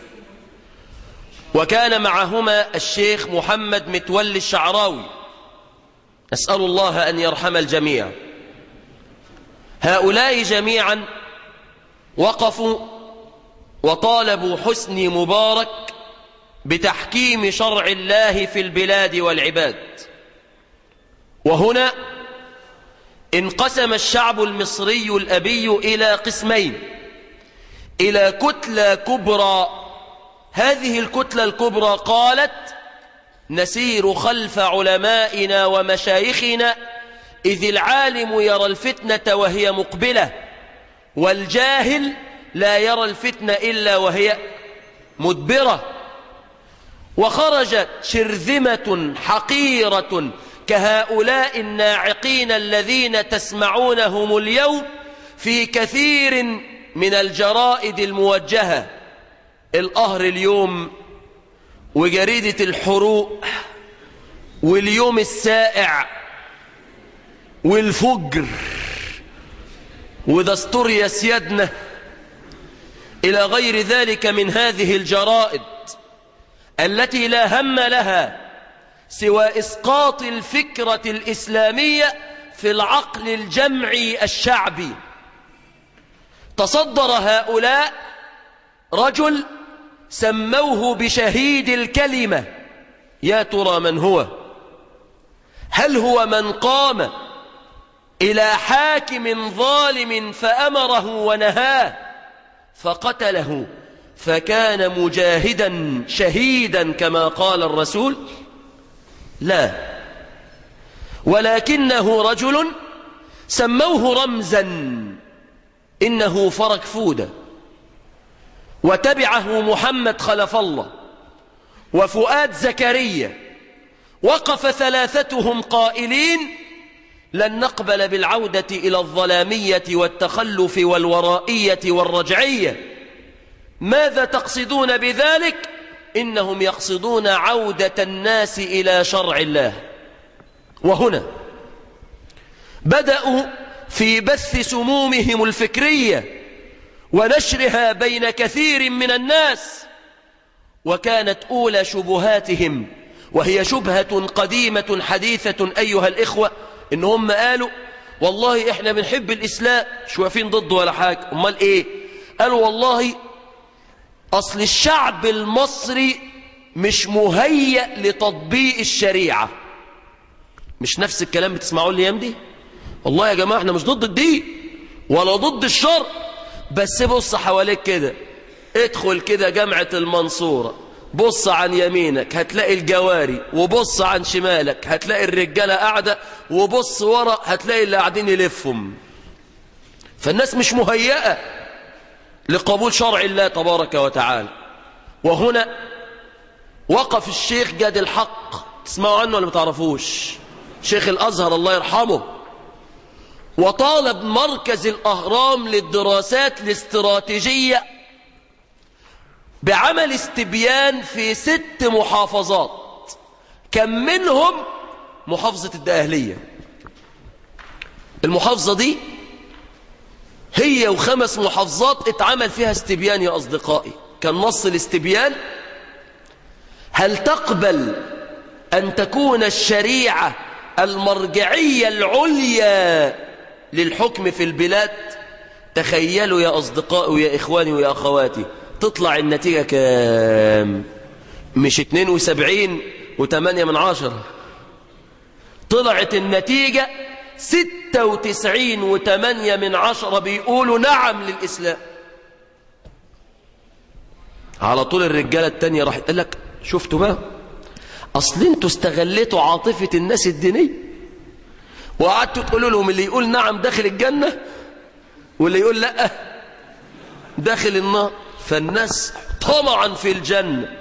وكان معهما الشيخ محمد متولي الشعراوي نسأل الله أن يرحم الجميع هؤلاء جميعا وقفوا وطالبوا حسني مبارك بتحكيم شرع الله في البلاد والعباد وهنا انقسم الشعب المصري الأبي إلى قسمين إلى كتلة كبرى هذه الكتلة الكبرى قالت نسير خلف علمائنا ومشايخنا إذ العالم يرى الفتنة وهي مقبلة والجاهل لا يرى الفتنة إلا وهي مدبرة وخرجت شرذمة حقيرة كهؤلاء الناعقين الذين تسمعونهم اليوم في كثير من الجرائد الموجهة القهر اليوم وجريدة الحروق واليوم السائع والفجر ودستور يسيدنا إلى غير ذلك من هذه الجرائد التي لا هم لها سوى إسقاط الفكرة الإسلامية في العقل الجمعي الشعبي تصدر هؤلاء رجل سموه بشهيد الكلمة يا ترى من هو هل هو من قام إلى حاكم ظالم فأمره ونهاه فقتله فكان مجاهدا شهيدا كما قال الرسول لا ولكنه رجل سموه رمزا إنه فرق فودة وتبعه محمد خلف الله وفؤاد زكريا وقف ثلاثتهم قائلين لن نقبل بالعودة إلى الظلامية والتخلف والورائية والرجعية ماذا تقصدون بذلك إنهم يقصدون عودة الناس إلى شرع الله وهنا بدأوا في بث سمومهم الفكرية ونشرها بين كثير من الناس وكانت أولى شبهاتهم وهي شبهة قديمة حديثة أيها الإخوة إن هم قالوا والله إحنا بنحب الإسلام مش واقفين ضده ولا حاجة أمال إيه قالوا والله أصل الشعب المصري مش مهيأ لتطبيق الشريعة مش نفس الكلام بتسمعوه الأيام دي والله يا جماعة احنا مش ضد الدين ولا ضد الشر بس بص حواليك كده ادخل كده جامعة المنصورة بص عن يمينك هتلاقي الجواري وبص عن شمالك هتلاقي الرجالة قاعدة وبص ورا هتلاقي اللي قاعدين يلفهم فالناس مش مهيئة لقبول شرع الله تبارك وتعالى وهنا وقف الشيخ جاد الحق تسمعوا عنه ولا ما تعرفوش شيخ الأزهر الله يرحمه وطالب مركز الأهرام للدراسات الاستراتيجية بعمل استبيان في ست محافظات كم منهم محافظة الدقهلية المحافظة دي هي وخمس محافظات اتعمل فيها استبيان يا أصدقائي كان نص الاستبيان هل تقبل أن تكون الشريعة المرجعية العليا للحكم في البلاد تخيلوا يا أصدقائي ويا إخواني ويا أخواتي تطلع النتيجة كام مش 72 وثمانية من عشرة طلعت النتيجة 96 وثمانية من عشرة بيقولوا نعم للإسلام على طول الرجالة التانية راح قال لك شفتوا بقى أصل انتوا استغلتوا عاطفة الناس الدينية وقعدتوا تقولوا لهم اللي يقول نعم داخل الجنة واللي يقول لا داخل النار فالناس طمعا في الجنة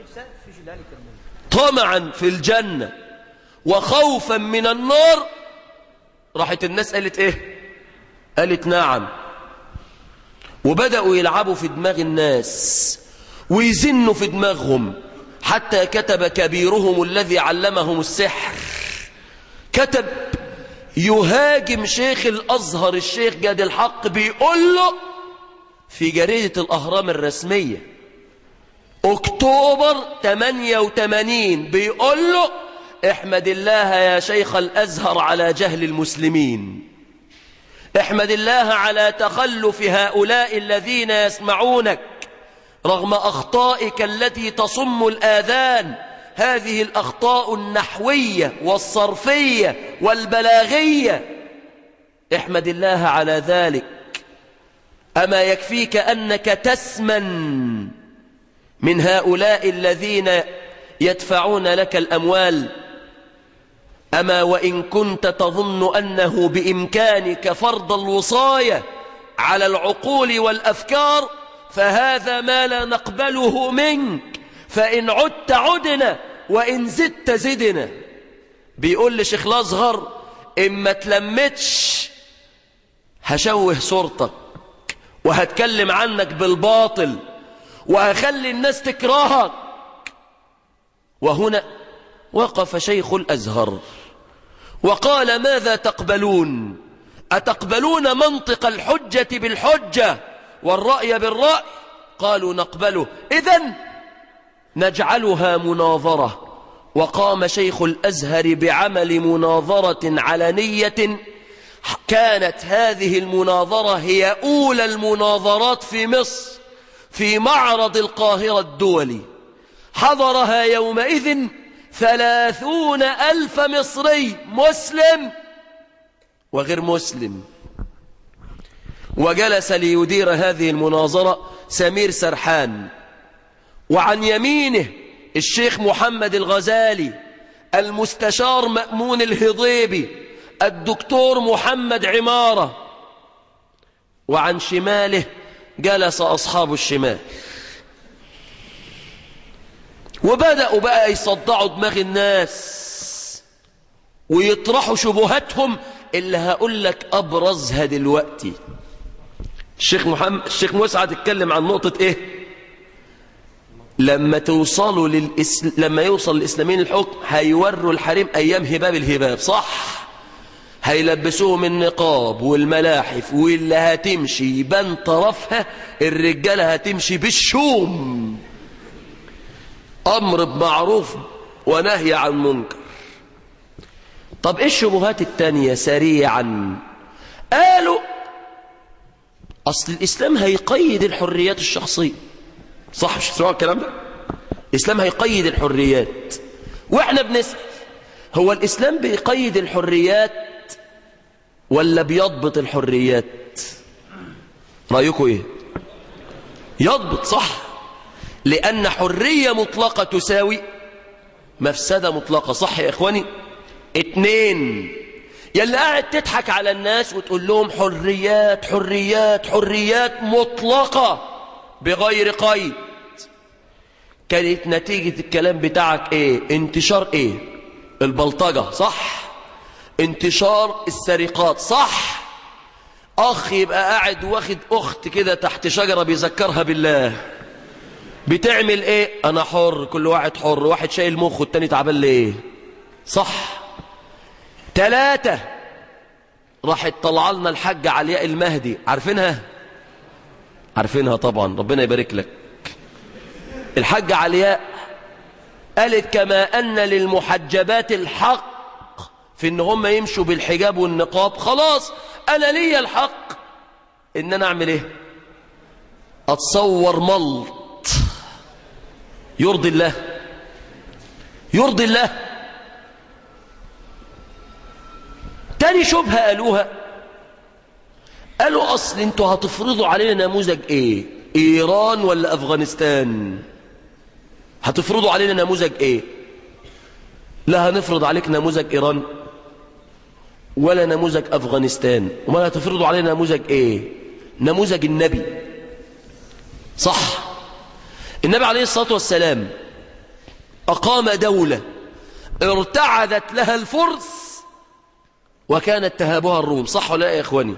طمعا في الجنة وخوفا من النار راحت الناس قالت ايه قالت نعم وبدأوا يلعبوا في دماغ الناس ويزنوا في دماغهم حتى كتب كبيرهم الذي علمهم السحر كتب يهاجم شيخ الأزهر الشيخ جاد الحق بيقول له في جريدة الأهرام الرسمية أكتوبر 88 بيقول له احمد الله يا شيخ الأزهر على جهل المسلمين احمد الله على تخلف هؤلاء الذين يسمعونك رغم أخطائك التي تصم الآذان هذه الأخطاء النحوية والصرفية والبلاغية احمد الله على ذلك أما يكفيك أنك تسمن من هؤلاء الذين يدفعون لك الأموال أما وإن كنت تظن أنه بإمكانك فرض الوصاية على العقول والأفكار فهذا ما لا نقبله منك فإن عدت عدنا وإن زدت زدنا بيقول لشيخ الأصغر إما تلمتش هشوه صورتك وهتكلم عنك بالباطل وهخلي الناس تكرهك وهنا وقف شيخ الأزهر وقال ماذا تقبلون أتقبلون منطق الحجة بالحجة والرأي بالرأي قالوا نقبله إذن نجعلها مناظرة وقام شيخ الأزهر بعمل مناظرة علنية كانت هذه المناظرة هي أولى المناظرات في مصر في معرض القاهرة الدولي حضرها يومئذ ثلاثون ألف مصري مسلم وغير مسلم وجلس ليدير هذه المناظرة سمير سرحان وعن يمينه الشيخ محمد الغزالي المستشار مأمون الهضيبي الدكتور محمد عمارة وعن شماله جلس أصحاب الشمال وبدأوا بقى يصدعوا دماغ الناس ويطرحوا شبهاتهم اللي هقول لك أبرزها دلوقتي الشيخ محمد الشيخ مسعد اتكلم عن نقطة ايه لما توصلوا للإس... لما يوصل الإسلاميين الحكم هيوروا الحريم أيام هباب الهباب صح هيلبسوهم النقاب والملاحف واللي هتمشي يبان طرفها الرجالة هتمشي بالشوم أمر بمعروف ونهي عن منكر طب ايه الشبهات التانية سريعا قالوا أصل الإسلام هيقيد الحريات الشخصية صح مش تسمعوا الكلام ده الإسلام هيقيد الحريات وإحنا بنسأل هو الإسلام بيقيد الحريات ولا بيضبط الحريات رأيكم إيه يضبط صح لأن حرية مطلقة تساوي مفسدة مطلقة صح يا إخواني اتنين يلي قاعد تضحك على الناس وتقول لهم حريات حريات حريات مطلقة بغير قيد كانت نتيجة الكلام بتاعك ايه انتشار ايه البلطجة صح انتشار السرقات صح اخ يبقى قاعد واخد اخت كده تحت شجرة بيذكرها بالله بتعمل ايه انا حر كل واحد حر واحد شايل مخه والتاني تعبان ليه صح ثلاثة راحت طلع لنا الحاجة علياء المهدي عارفينها عارفينها طبعا ربنا يبارك لك الحاجة علياء قالت كما أن للمحجبات الحق في ان هم يمشوا بالحجاب والنقاب خلاص أنا لي الحق ان انا اعمل ايه اتصور ملط يرضي الله يرضي الله تاني شبهة قالوها قالوا أصل انتوا هتفرضوا علينا نموذج ايه ايران ولا افغانستان هتفرضوا علينا نموذج ايه لا هنفرض عليك نموذج ايران ولا نموذج افغانستان وما هتفرضوا علينا نموذج ايه نموذج النبي صح النبي عليه الصلاة والسلام أقام دولة ارتعدت لها الفرس وكانت تهابها الروم صح ولا لا يا إخواني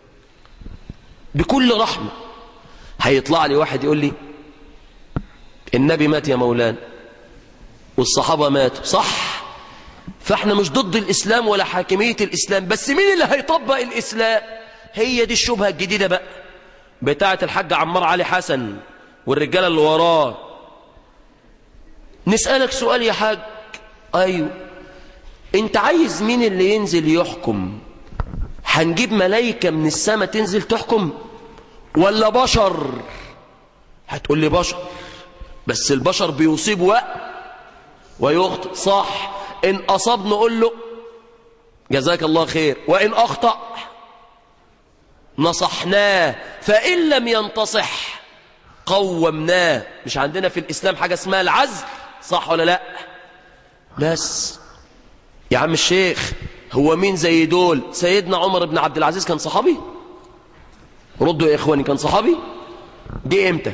بكل رحمة هيطلع لي واحد يقول لي النبي مات يا مولانا والصحابة ماتوا صح فاحنا مش ضد الإسلام ولا حاكمية الإسلام بس مين اللي هيطبق الإسلام هي دي الشبهة الجديدة بقى بتاعة الحاج عمار علي حسن والرجالة اللي وراه نسألك سؤال يا حاج أيوه انت عايز مين اللي ينزل يحكم هنجيب ملايكة من السماء تنزل تحكم ولا بشر هتقول لي بشر بس البشر بيصيب وقت ويخطئ صح إن أصاب نقول له جزاك الله خير وإن أخطأ نصحناه فإن لم ينتصح قومناه مش عندنا في الإسلام حاجة اسمها العزل صح ولا لا بس يا عم الشيخ هو مين زي دول سيدنا عمر بن عبد العزيز كان صحابي ردوا يا إخواني كان صحابي جه امتى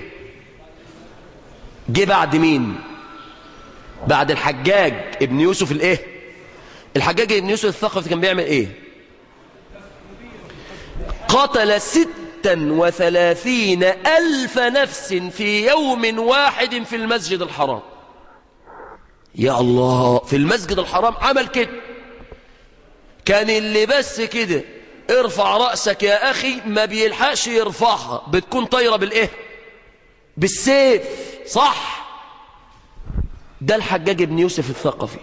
جه بعد مين بعد الحجاج ابن يوسف الايه الحجاج ابن يوسف الثقفي كان بيعمل ايه قتل ستا وثلاثين ألف نفس في يوم واحد في المسجد الحرام يا الله في المسجد الحرام عمل كده كان اللي بس كده ارفع رأسك يا أخي ما بيلحقش يرفعها بتكون طايرة بالإيه بالسيف صح ده الحجاج بن يوسف الثقفي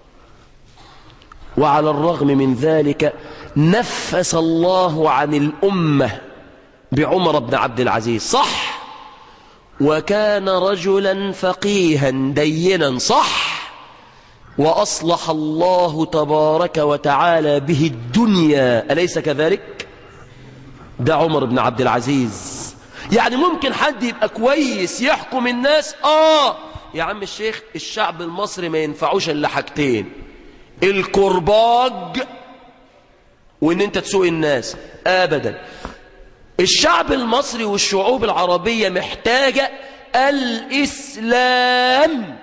وعلى الرغم من ذلك نفس الله عن الأمة بعمر بن عبد العزيز صح وكان رجلا فقيها دينا صح وأصلح الله تبارك وتعالى به الدنيا أليس كذلك ده عمر بن عبد العزيز يعني ممكن حد يبقى كويس يحكم الناس آه يا عم الشيخ الشعب المصري ما ينفعوش إلا حاجتين الكرباج وإن أنت تسوق الناس أبدا الشعب المصري والشعوب العربية محتاجة الإسلام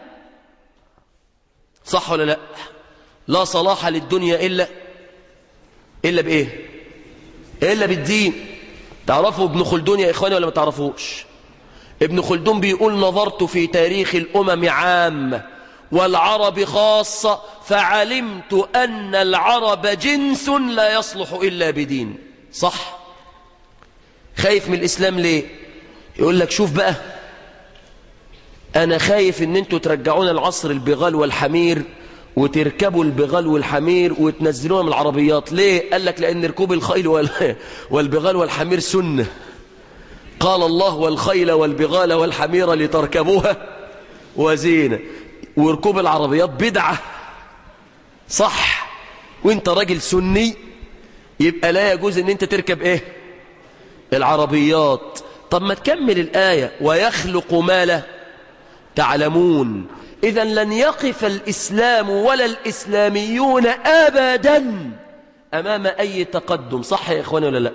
صح ولا لا لا صلاح للدنيا إلا إلا بإيه إلا بالدين تعرفوا ابن خلدون يا إخواني ولا ما تعرفوش ابن خلدون بيقول نظرت في تاريخ الأمم عامة والعرب خاصة فعلمت أن العرب جنس لا يصلح إلا بدين صح خايف من الإسلام ليه يقول لك شوف بقى أنا خايف أن أنتوا ترجعونا العصر البغال والحمير وتركبوا البغال والحمير وتنزلوها من العربيات ليه قال لك لأن ركوب الخيل والبغال والحمير سنة قال الله والخيل والبغال والحمير لتركبوها وزينة وركوب العربيات بدعة صح وانت راجل سني يبقى لا يجوز ان انت تركب ايه العربيات طب ما تكمل الآية ويخلق ما لا تعلمون إذا لن يقف الإسلام ولا الإسلاميون أبدا أمام أي تقدم صح يا إخواني ولا لا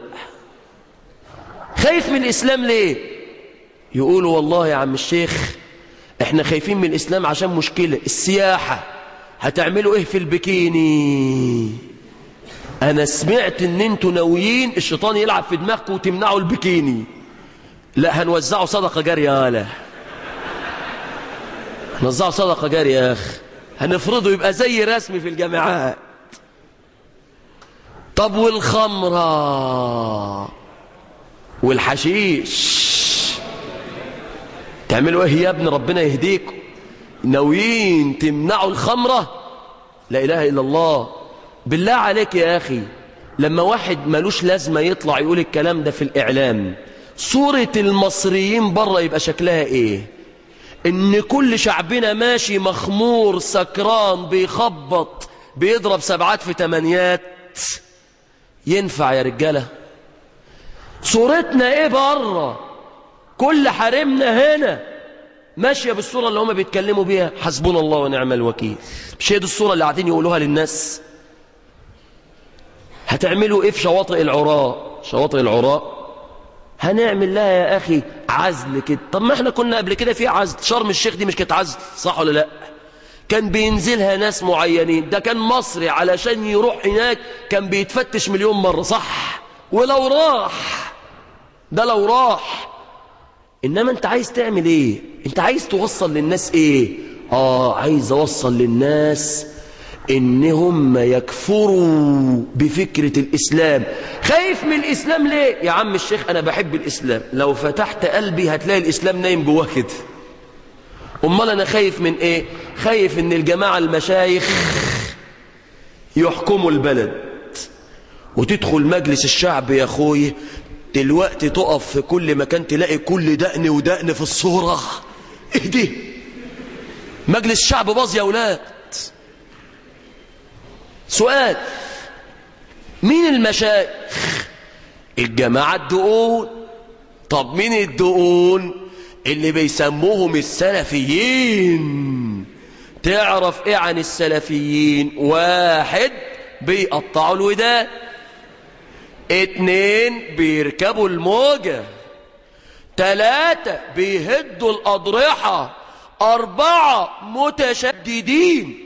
خايف من الإسلام ليه يقولوا والله يا عم الشيخ احنا خايفين من الإسلام عشان مشكلة السياحة هتعملوا ايه في البكيني انا سمعت ان انتوا ناويين الشيطان يلعب في دماغكم وتمنعوا البكيني لا هنوزعوا صدقة جارية يالا نوزعوا صدقة جارية يا اخ هنفرضه يبقى زي رسمي في الجامعات طب والخمرة والحشيش تعملوا ايه يا ابن ربنا يهديكم ناويين تمنعوا الخمرة لا اله الا الله بالله عليك يا اخي لما واحد ملوش لازمة يطلع يقول الكلام ده في الاعلام صورة المصريين بره يبقى شكلها ايه ان كل شعبنا ماشي مخمور سكران بيخبط بيضرب سبعات في تمانيات ينفع يا رجالة صورتنا ايه بره كل حرمنا هنا ماشية بالصورة اللي هم بيتكلموا بيها حسبنا الله ونعم الوكيل مش هي دي الصورة اللي قاعدين يقولوها للناس هتعملوا ايه في شواطئ العراء شواطئ العراء هنعمل لها يا اخي عزل كده طب ما احنا كنا قبل كده في عزل شرم الشيخ دي مش كانت عزل صح ولا لا كان بينزلها ناس معينين ده كان مصري علشان يروح هناك كان بيتفتش مليون مرة صح ولو راح ده لو راح إنما أنت عايز تعمل إيه أنت عايز توصل للناس إيه آه عايز أوصل للناس إنهم يكفروا بفكرة الإسلام خايف من الإسلام ليه يا عم الشيخ أنا بحب الإسلام لو فتحت قلبي هتلاقي الإسلام نايم جواه كده أمال أنا خايف من إيه خايف إن الجماعة المشايخ يحكموا البلد وتدخل مجلس الشعب يا أخوي دلوقتي تقف في كل مكان تلاقي كل دقن ودقن في الصورة ايه دي مجلس الشعب باظ يا اولاد سؤال مين المشايخ الجماعة الدقون طب مين الدقون اللي بيسموهم السلفيين تعرف ايه عن السلفيين واحد بيقطعوا الودان اتنين بيركبوا الموجة تلاتة بيهدوا الأضرحة أربعة متشددين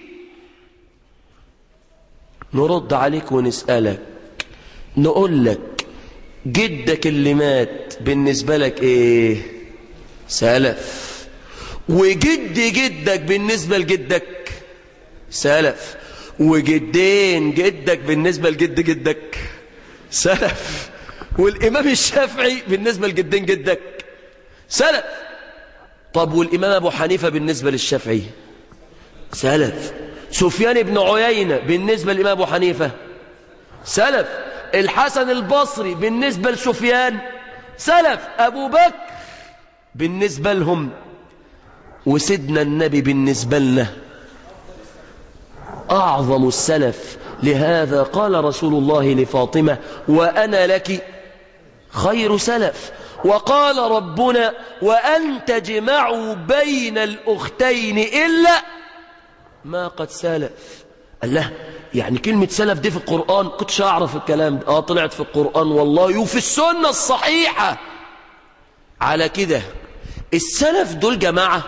نرد عليك ونسألك نقول لك جدك اللي مات بالنسبة لك ايه سلف وجد جدك بالنسبة لجدك سلف وجدين جدك بالنسبة لجد جدك سلف والإمام الشافعي بالنسبة لجدين جدك سلف طب والإمام أبو حنيفة بالنسبة للشافعي سلف سفيان بن عيينة بالنسبة للإمام أبو حنيفة سلف الحسن البصري بالنسبة لسفيان سلف أبو بكر بالنسبة لهم وسيدنا النبي بالنسبة لنا أعظم السلف لهذا قال رسول الله لفاطمة وأنا لك خير سلف وقال ربنا وأن تجمعوا بين الأختين إلا ما قد سلف الله يعني كلمة سلف دي في القرآن كنتش أعرف الكلام ده آه طلعت في القرآن والله وفي السنة الصحيحة على كده السلف دول جماعة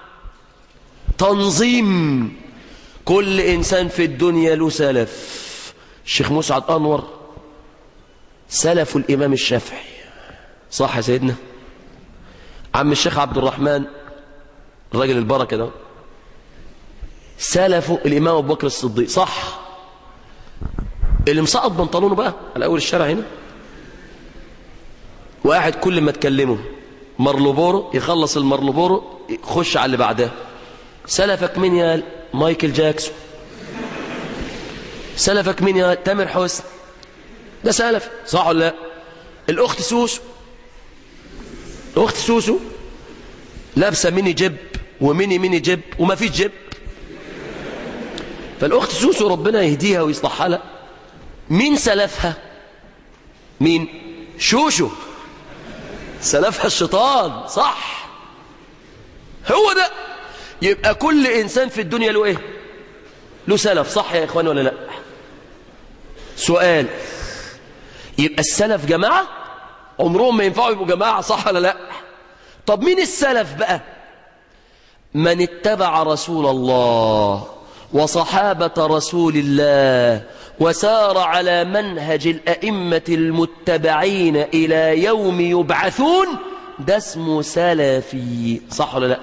تنظيم كل إنسان في الدنيا له سلف الشيخ مسعد أنور سلف الإمام الشافعي صح يا سيدنا عم الشيخ عبد الرحمن الراجل البركة ده سلفه الإمام أبو بكر الصديق صح اللي مسقط بنطلونه بقى على أول الشارع هنا واحد كل ما تكلمه مرلوبورو يخلص المرلوبورو يخش على اللي بعدها سلفك مين يا مايكل جاكسون سلفك مين يا تامر حسن ده سلف صح ولا لا الاخت سوسو الاخت سوسو لابسه ميني جيب وميني ميني جيب وما فيش جيب فالاخت سوسو ربنا يهديها ويصلح حالها مين سلفها مين شوشو سلفها الشيطان صح هو ده يبقى كل إنسان في الدنيا له إيه له سلف صح يا إخوان ولا لا سؤال يبقى السلف جماعة عمرهم ما ينفعوا يبقوا جماعة صح ولا لا طب مين السلف بقى من اتبع رسول الله وصحابة رسول الله وسار على منهج الأئمة المتبعين إلى يوم يبعثون ده اسمه سلفي صح ولا لا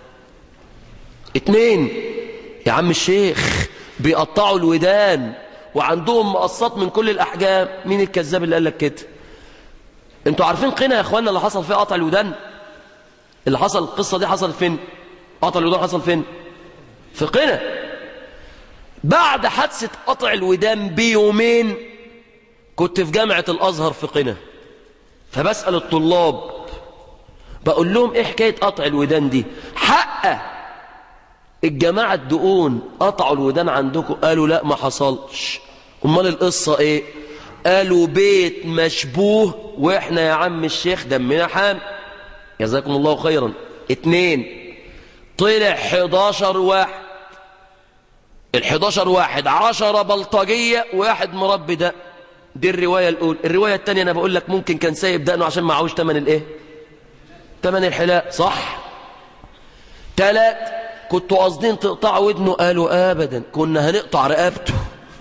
اتنين يا عم الشيخ بيقطعوا الودان وعندهم مقصات من كل الأحجام مين الكذاب اللي قال لك كده انتوا عارفين قنا يا اخوانا اللي حصل فيه قطع الودان اللي حصل القصة دي حصلت فين قطع الودان حصل فين في قنا بعد حادثة قطع الودان بيومين كنت في جامعة الأزهر في قنا فبسأل الطلاب بقول لهم ايه حكاية قطع الودان دي حقه الجماعة الدقون قطعوا الودان عندكم قالوا لا ما حصلش امال القصة ايه قالوا بيت مشبوه واحنا يا عم الشيخ دمنا حام جزاكم الله خيرا اتنين طلع 11 واحد ال 11 واحد 10 بلطجية واحد مربي ده دي الرواية الأولى الرواية الثانية أنا بقول لك ممكن كان سايب دقنه عشان ما معهوش تمن الإيه تمن الحلاق صح تلات كنتوا قاصدين تقطعوا ودنه قالوا أبدا كنا هنقطع رقبته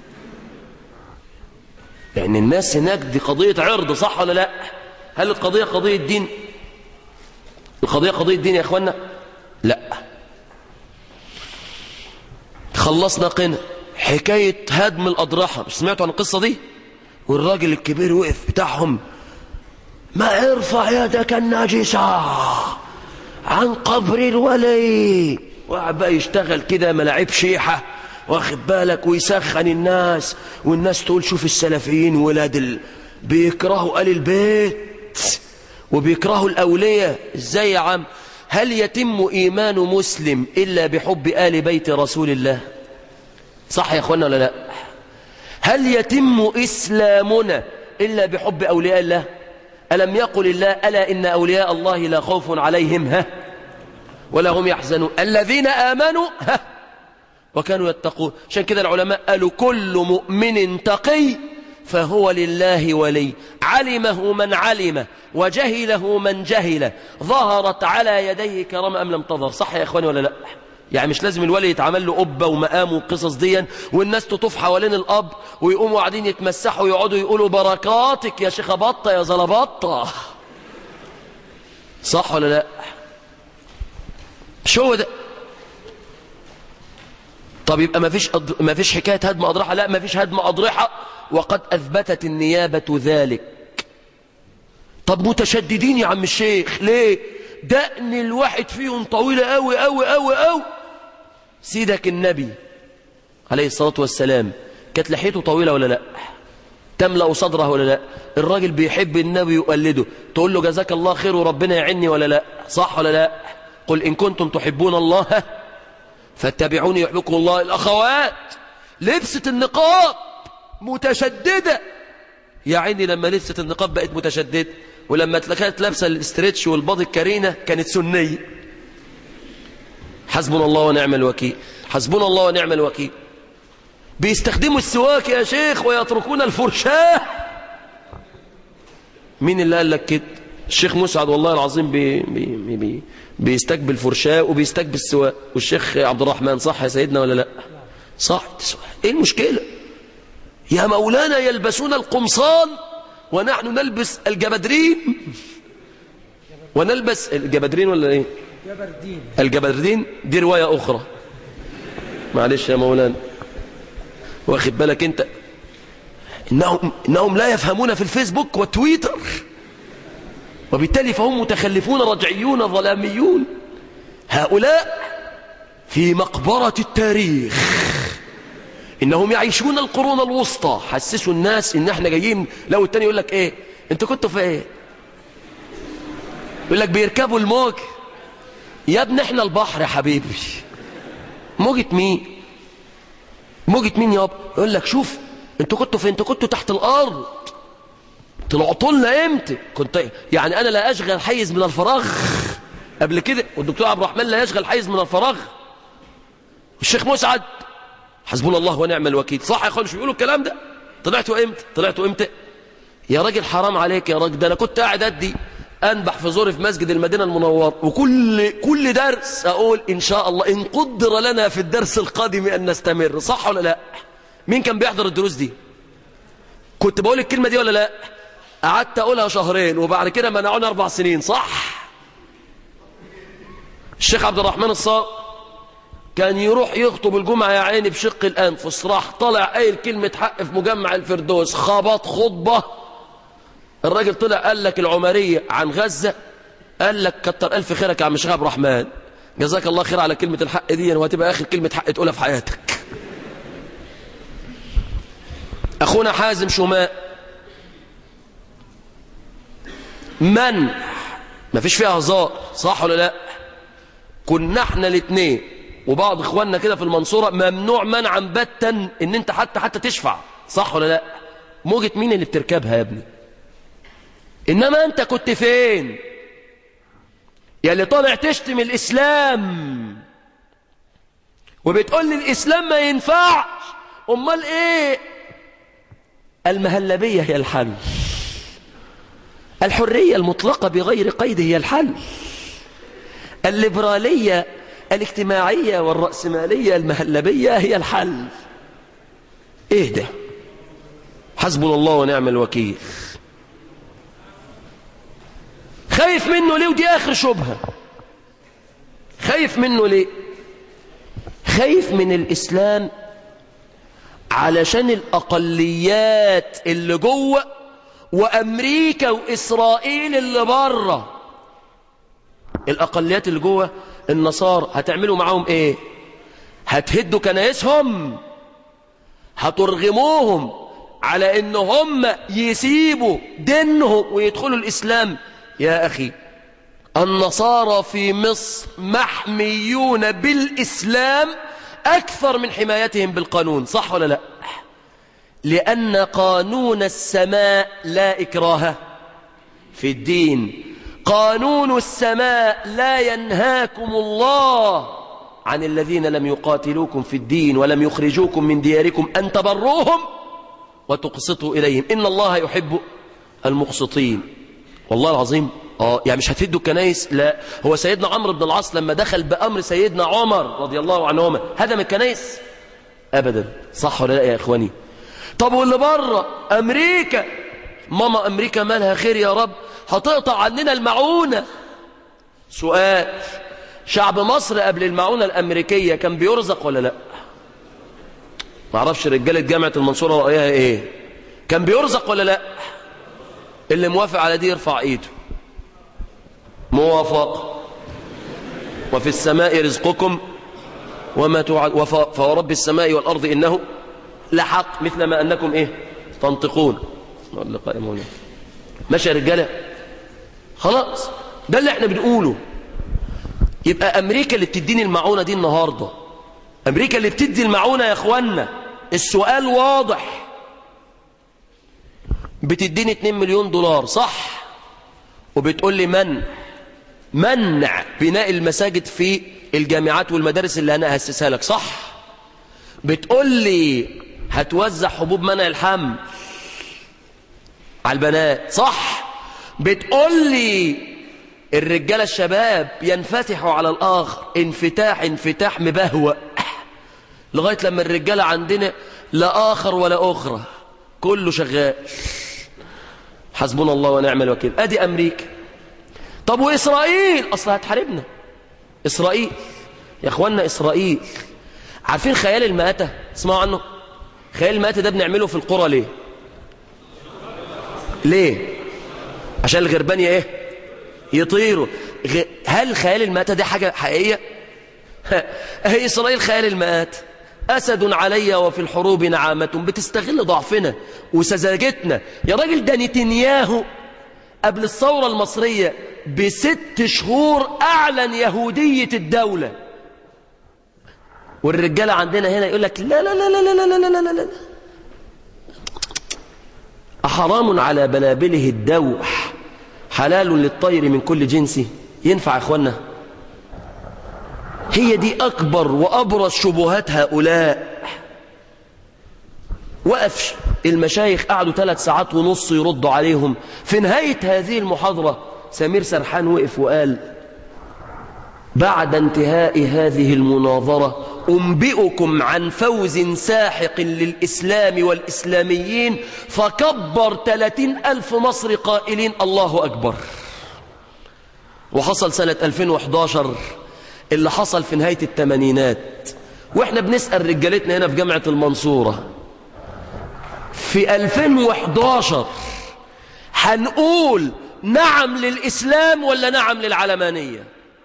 لأن الناس هناك دي قضية عرض صح ولا لا هل القضية قضية دين القضية قضية دين يا أخوانا لا خلصنا قنا حكاية هدم الأضرحة مش سمعتوا عن القصة دي والراجل الكبير وقف بتاعهم ما ارفع يدك الناجسة عن قبر الولي وقعد بقى يشتغل كده ملاعب شيحة واخد بالك ويسخن الناس والناس تقول شوف السلفيين ولاد ال... بيكرهوا آل البيت وبيكرهوا الأولياء ازاي يا عم هل يتم إيمان مسلم إلا بحب آل بيت رسول الله صح يا أخوانا ولا لا هل يتم إسلامنا إلا بحب أولياء الله ألم يقل الله ألا إن أولياء الله لا خوف عليهم ها ولا هم يحزنون الذين آمنوا ها وكانوا يتقون عشان كده العلماء قالوا كل مؤمن تقي فهو لله ولي علمه من علم وجهله من جهل ظهرت على يديه كرامة أم لم تظهر صح يا إخواني ولا لا يعني مش لازم الولي يتعمل له قبة ومقام وقصص ديا والناس تطوف حوالين الأب ويقوموا قاعدين يتمسحوا ويقعدوا يقولوا بركاتك يا شيخ بطة يا زلبطة صح ولا لا شو ده طب يبقى ما فيش أض... ما فيش حكايه هدم اضرحه لا ما فيش هدم اضرحه وقد اثبتت النيابه ذلك طب متشددين يا عم الشيخ ليه دقن الواحد فيهم طويله قوي قوي قوي قوي سيدك النبي عليه الصلاه والسلام كانت لحيته طويله ولا لا تملا صدره ولا لا الراجل بيحب النبي يقلده تقول له جزاك الله خير وربنا يعني ولا لا صح ولا لا قل ان كنتم تحبون الله فاتبعوني يحبكم الله الأخوات لبست النقاب متشددة يا عيني لما لبست النقاب بقت متشددة ولما كانت لابسة الاسترتش والباضي الكرينة كانت سنية حسبنا الله ونعم الوكيل حسبنا الله ونعم الوكيل بيستخدموا السواك يا شيخ ويتركون الفرشاة مين اللي قال لك كده الشيخ مسعد والله العظيم بي بي بي بيستقبل فرشاة وبيستقبل سواء والشيخ عبد الرحمن صح يا سيدنا ولا لا صح ايه المشكلة يا مولانا يلبسون القمصان ونحن نلبس الجبدرين ونلبس الجبدرين ولا ايه جبردين الجبردين دي رواية اخرى معلش يا مولانا واخد بالك انت إنهم, إنهم لا يفهمون في الفيسبوك والتويتر وبالتالي فهم متخلفون رجعيون ظلاميون هؤلاء في مقبرة التاريخ إنهم يعيشون القرون الوسطى حسسوا الناس إن احنا جايين لو التاني يقول لك إيه أنت كنتوا في إيه يقول لك بيركبوا الموج يا ابن احنا البحر يا حبيبي موجة مين موجة مين يابا يقول لك شوف انتوا كنتوا فين انتوا كنتوا تحت الارض طلعتوا لنا امتى كنت يعني انا لا اشغل حيز من الفراغ قبل كده والدكتور عبد الرحمن لا يشغل حيز من الفراغ الشيخ مسعد حسبنا الله ونعم الوكيل صح يا اخوان مش بيقولوا الكلام ده طلعتوا امتى طلعتوا امتى يا راجل حرام عليك يا راجل ده انا كنت قاعد ادي انبح في زوري في مسجد المدينه المنوره وكل كل درس اقول ان شاء الله ان قدر لنا في الدرس القادم ان نستمر صح ولا لا مين كان بيحضر الدروس دي كنت بقول الكلمه دي ولا لا قعدت اقولها شهرين وبعد كده منعوني اربع سنين صح الشيخ عبد الرحمن الصاغ كان يروح يخطب الجمعة يا عيني بشق الأنفس راح طلع قايل كلمة حق في مجمع الفردوس خبط خطبة الراجل طلع قال لك العمرية عن غزة قال لك كتر ألف خيرك يا عم شيخ عبد الرحمن جزاك الله خير على كلمة الحق دي وهتبقى آخر كلمة حق تقولها في حياتك أخونا حازم شماء من ما فيش فيها هزار صح ولا لا كنا احنا الاثنين وبعض اخواننا كده في المنصورة ممنوع منعا باتا ان انت حتى حتى تشفع صح ولا لا موجة مين اللي بتركبها يا ابني انما انت كنت فين يا اللي طالع تشتم الاسلام وبتقول لي الاسلام ما ينفعش امال ايه المهلبية هي الحل الحرية المطلقة بغير قيد هي الحل الليبرالية الاجتماعية والرأسمالية المهلبية هي الحل ايه ده حسبنا الله ونعم الوكيل خايف منه ليه ودي آخر شبهة خايف منه ليه خايف من الإسلام علشان الأقليات اللي جوه وأمريكا وإسرائيل اللي بره الأقليات اللي جوه النصارى هتعملوا معاهم إيه هتهدوا كنايسهم هترغموهم على إن هم يسيبوا دينهم ويدخلوا الإسلام يا أخي النصارى في مصر محميون بالإسلام أكثر من حمايتهم بالقانون صح ولا لا لأن قانون السماء لا إكراه في الدين قانون السماء لا ينهاكم الله عن الذين لم يقاتلوكم في الدين ولم يخرجوكم من دياركم أن تبروهم وتقسطوا إليهم إن الله يحب المقسطين والله العظيم اه يعني مش هتهدوا الكنايس لا هو سيدنا عمرو بن العاص لما دخل بأمر سيدنا عمر رضي الله عنهما هدم الكنايس أبدا صح ولا لا يا إخواني طب واللي بره أمريكا ماما أمريكا مالها خير يا رب هتقطع عننا المعونة سؤال شعب مصر قبل المعونة الأمريكية كان بيرزق ولا لا معرفش رجالة جامعة المنصورة رأيها ايه كان بيرزق ولا لا اللي موافق على دي يرفع ايده موافق وفي السماء رزقكم وما توعد وف- فورب السماء والأرض إنه لحق مثل ما أنكم إيه تنطقون اللقاء مولانا ماشي يا رجالة خلاص ده اللي احنا بنقوله يبقى أمريكا اللي بتديني المعونة دي النهاردة أمريكا اللي بتدي المعونة يا أخوانا السؤال واضح بتديني 2 مليون دولار صح وبتقول لي من منع بناء المساجد في الجامعات والمدارس اللي أنا هأسسها لك صح بتقول لي هتوزع حبوب منع الحمل على البنات صح بتقول لي الرجالة الشباب ينفتحوا على الآخر انفتاح انفتاح مبهوأ لغاية لما الرجالة عندنا لا آخر ولا أخرى كله شغال حسبنا الله ونعم الوكيل أدي أمريكا طب وإسرائيل أصلا هتحاربنا إسرائيل يا أخوانا إسرائيل عارفين خيال المآتة اسمعوا عنه خيال المآتة ده بنعمله في القرى ليه ليه عشان الغربان ايه يطيروا غ... هل خيال المآتة دي حاجة حقيقية هي إسرائيل خيال المآت أسد علي وفي الحروب نعامة بتستغل ضعفنا وسذاجتنا يا راجل ده نتنياهو قبل الثورة المصرية بست شهور أعلن يهودية الدولة والرجالة عندنا هنا يقول لك لا لا لا لا لا لا لا لا لا أحرام على بلابله الدوح حلال للطير من كل جنسه ينفع يا إخوانا هي دي أكبر وأبرز شبهات هؤلاء وقف المشايخ قعدوا ثلاث ساعات ونص يردوا عليهم في نهاية هذه المحاضرة سمير سرحان وقف وقال بعد انتهاء هذه المناظرة أنبئكم عن فوز ساحق للإسلام والإسلاميين فكبر ثلاثين ألف مصر قائلين الله أكبر وحصل سنة 2011 اللي حصل في نهاية الثمانينات وإحنا بنسأل رجالتنا هنا في جامعة المنصورة في 2011 هنقول نعم للإسلام ولا نعم للعلمانية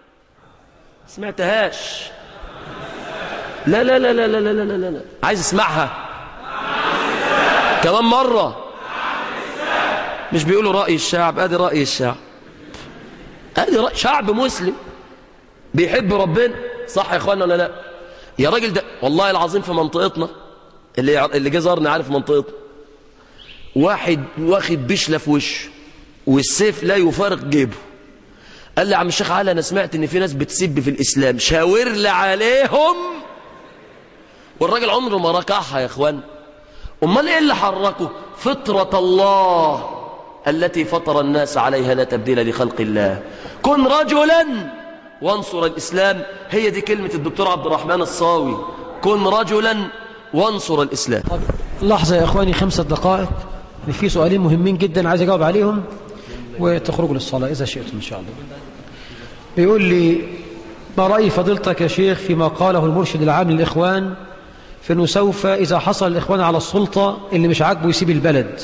سمعتهاش لا لا لا لا لا لا لا لا لا عايز اسمعها كمان مرة مش بيقولوا رأي الشعب ادي رأي الشعب ادي رأي شعب مسلم بيحب ربنا صح يا اخوانا ولا لا يا راجل ده والله العظيم في منطقتنا اللي اللي جه زارني عارف منطقتنا واحد واخد بشله في وشه والسيف لا يفارق جيبه قال لي يا عم الشيخ علي انا سمعت ان في ناس بتسب في الاسلام شاور لي عليهم والراجل عمره ما ركعها يا اخوان امال ايه اللي حركه فطره الله التي فطر الناس عليها لا تبديل لخلق الله كن رجلا وانصر الاسلام هي دي كلمه الدكتور عبد الرحمن الصاوي كن رجلا وانصر الاسلام لحظة يا إخواني خمسة دقائق إن في سؤالين مهمين جدا عايز أجاوب عليهم وتخرجوا للصلاة إذا شئتم إن شاء الله بيقول لي ما رأي فضيلتك يا شيخ فيما قاله المرشد العام للإخوان في أنه سوف إذا حصل الإخوان على السلطة اللي مش عاجبه يسيب البلد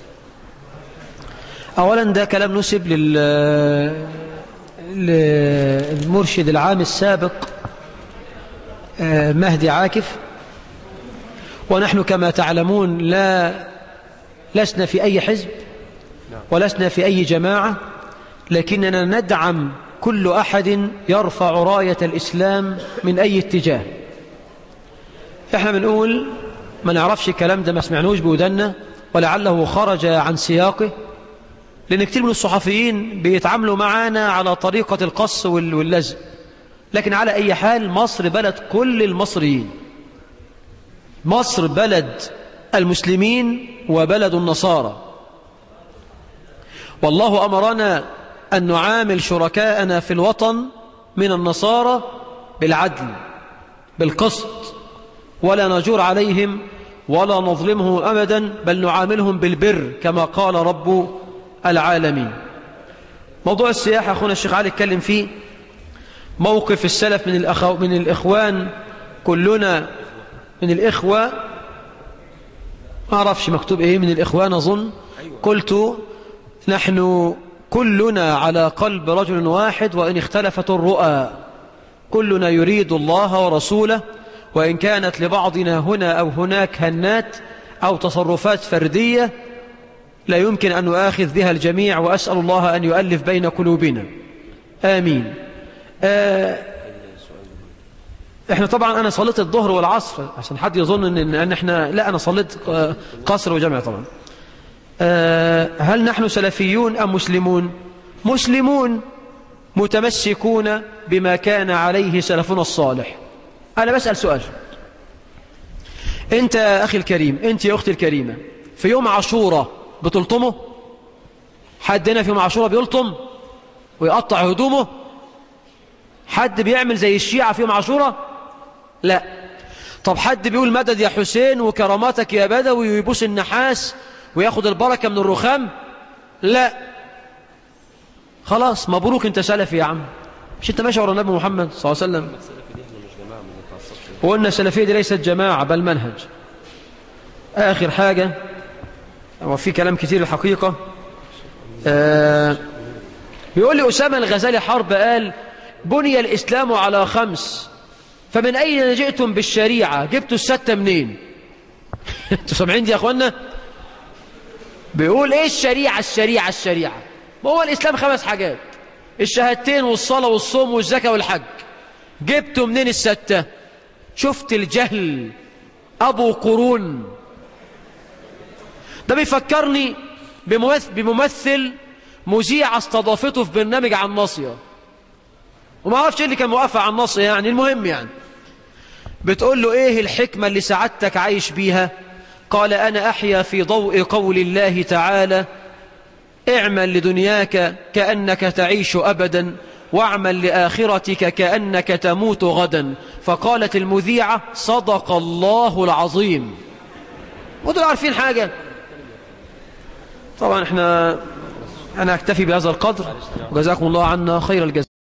أولا ده كلام نسب لل للمرشد العام السابق آه، مهدي عاكف ونحن كما تعلمون لا لسنا في أي حزب ولسنا في أي جماعة لكننا ندعم كل أحد يرفع راية الإسلام من أي اتجاه احنا بنقول ما نعرفش الكلام ده ما سمعنوش بودنا ولعله خرج عن سياقه لأن كتير من الصحفيين بيتعاملوا معانا على طريقة القص وال- واللزق لكن على أي حال مصر بلد كل المصريين مصر بلد المسلمين وبلد النصارى والله أمرنا أن نعامل شركاءنا في الوطن من النصارى بالعدل بالقسط ولا نجور عليهم ولا نظلمهم أبدا بل نعاملهم بالبر كما قال رب العالمين موضوع السياحة أخونا الشيخ علي اتكلم فيه موقف السلف من, الأخو من الإخوان كلنا من الإخوة ما أعرفش مكتوب إيه من الإخوان أظن قلت نحن كلنا على قلب رجل واحد وإن اختلفت الرؤى كلنا يريد الله ورسوله وإن كانت لبعضنا هنا أو هناك هنات أو تصرفات فردية لا يمكن أن نؤاخذ بها الجميع وأسأل الله أن يؤلف بين قلوبنا آمين آه احنا طبعا انا صليت الظهر والعصر عشان حد يظن ان, إن احنا لا انا صليت قصر وجمع طبعا آه هل نحن سلفيون ام مسلمون مسلمون متمسكون بما كان عليه سلفنا الصالح انا بسأل سؤال انت يا اخي الكريم انت يا اختي الكريمة في يوم عاشوره بتلطمه حد هنا في يوم عاشوره بيلطم ويقطع هدومه حد بيعمل زي الشيعة في يوم عاشوره لا طب حد بيقول مدد يا حسين وكراماتك يا بدوي ويبوس النحاس وياخد البركة من الرخام لا خلاص مبروك انت سلفي يا عم مش انت ماشي ورا النبي محمد صلى الله عليه وسلم وقلنا السلفية دي ليست جماعة بل منهج آخر حاجة وفي كلام كتير الحقيقة آه بيقول لي أسامة الغزالي حرب قال بني الإسلام على خمس فمن أين جئتم بالشريعة جبتوا الستة منين انتوا سامعين دي يا أخوانا بيقول إيه الشريعة الشريعة الشريعة ما هو الإسلام خمس حاجات الشهادتين والصلاة والصوم والزكاة والحج جبتوا منين الستة شفت الجهل أبو قرون ده بيفكرني بممثل, بممثل مذيع استضافته في برنامج عن ناصيه وما اعرفش ايه اللي كان موقفها عن ناصيه يعني المهم يعني بتقول له ايه الحكمة اللي سعادتك عايش بيها قال انا احيا في ضوء قول الله تعالى اعمل لدنياك كأنك تعيش أبدا واعمل لآخرتك كأنك تموت غدا فقالت المذيعة صدق الله العظيم ودول عارفين حاجة طبعا احنا أنا أكتفي بهذا القدر وجزاكم الله عنا خير الجزاء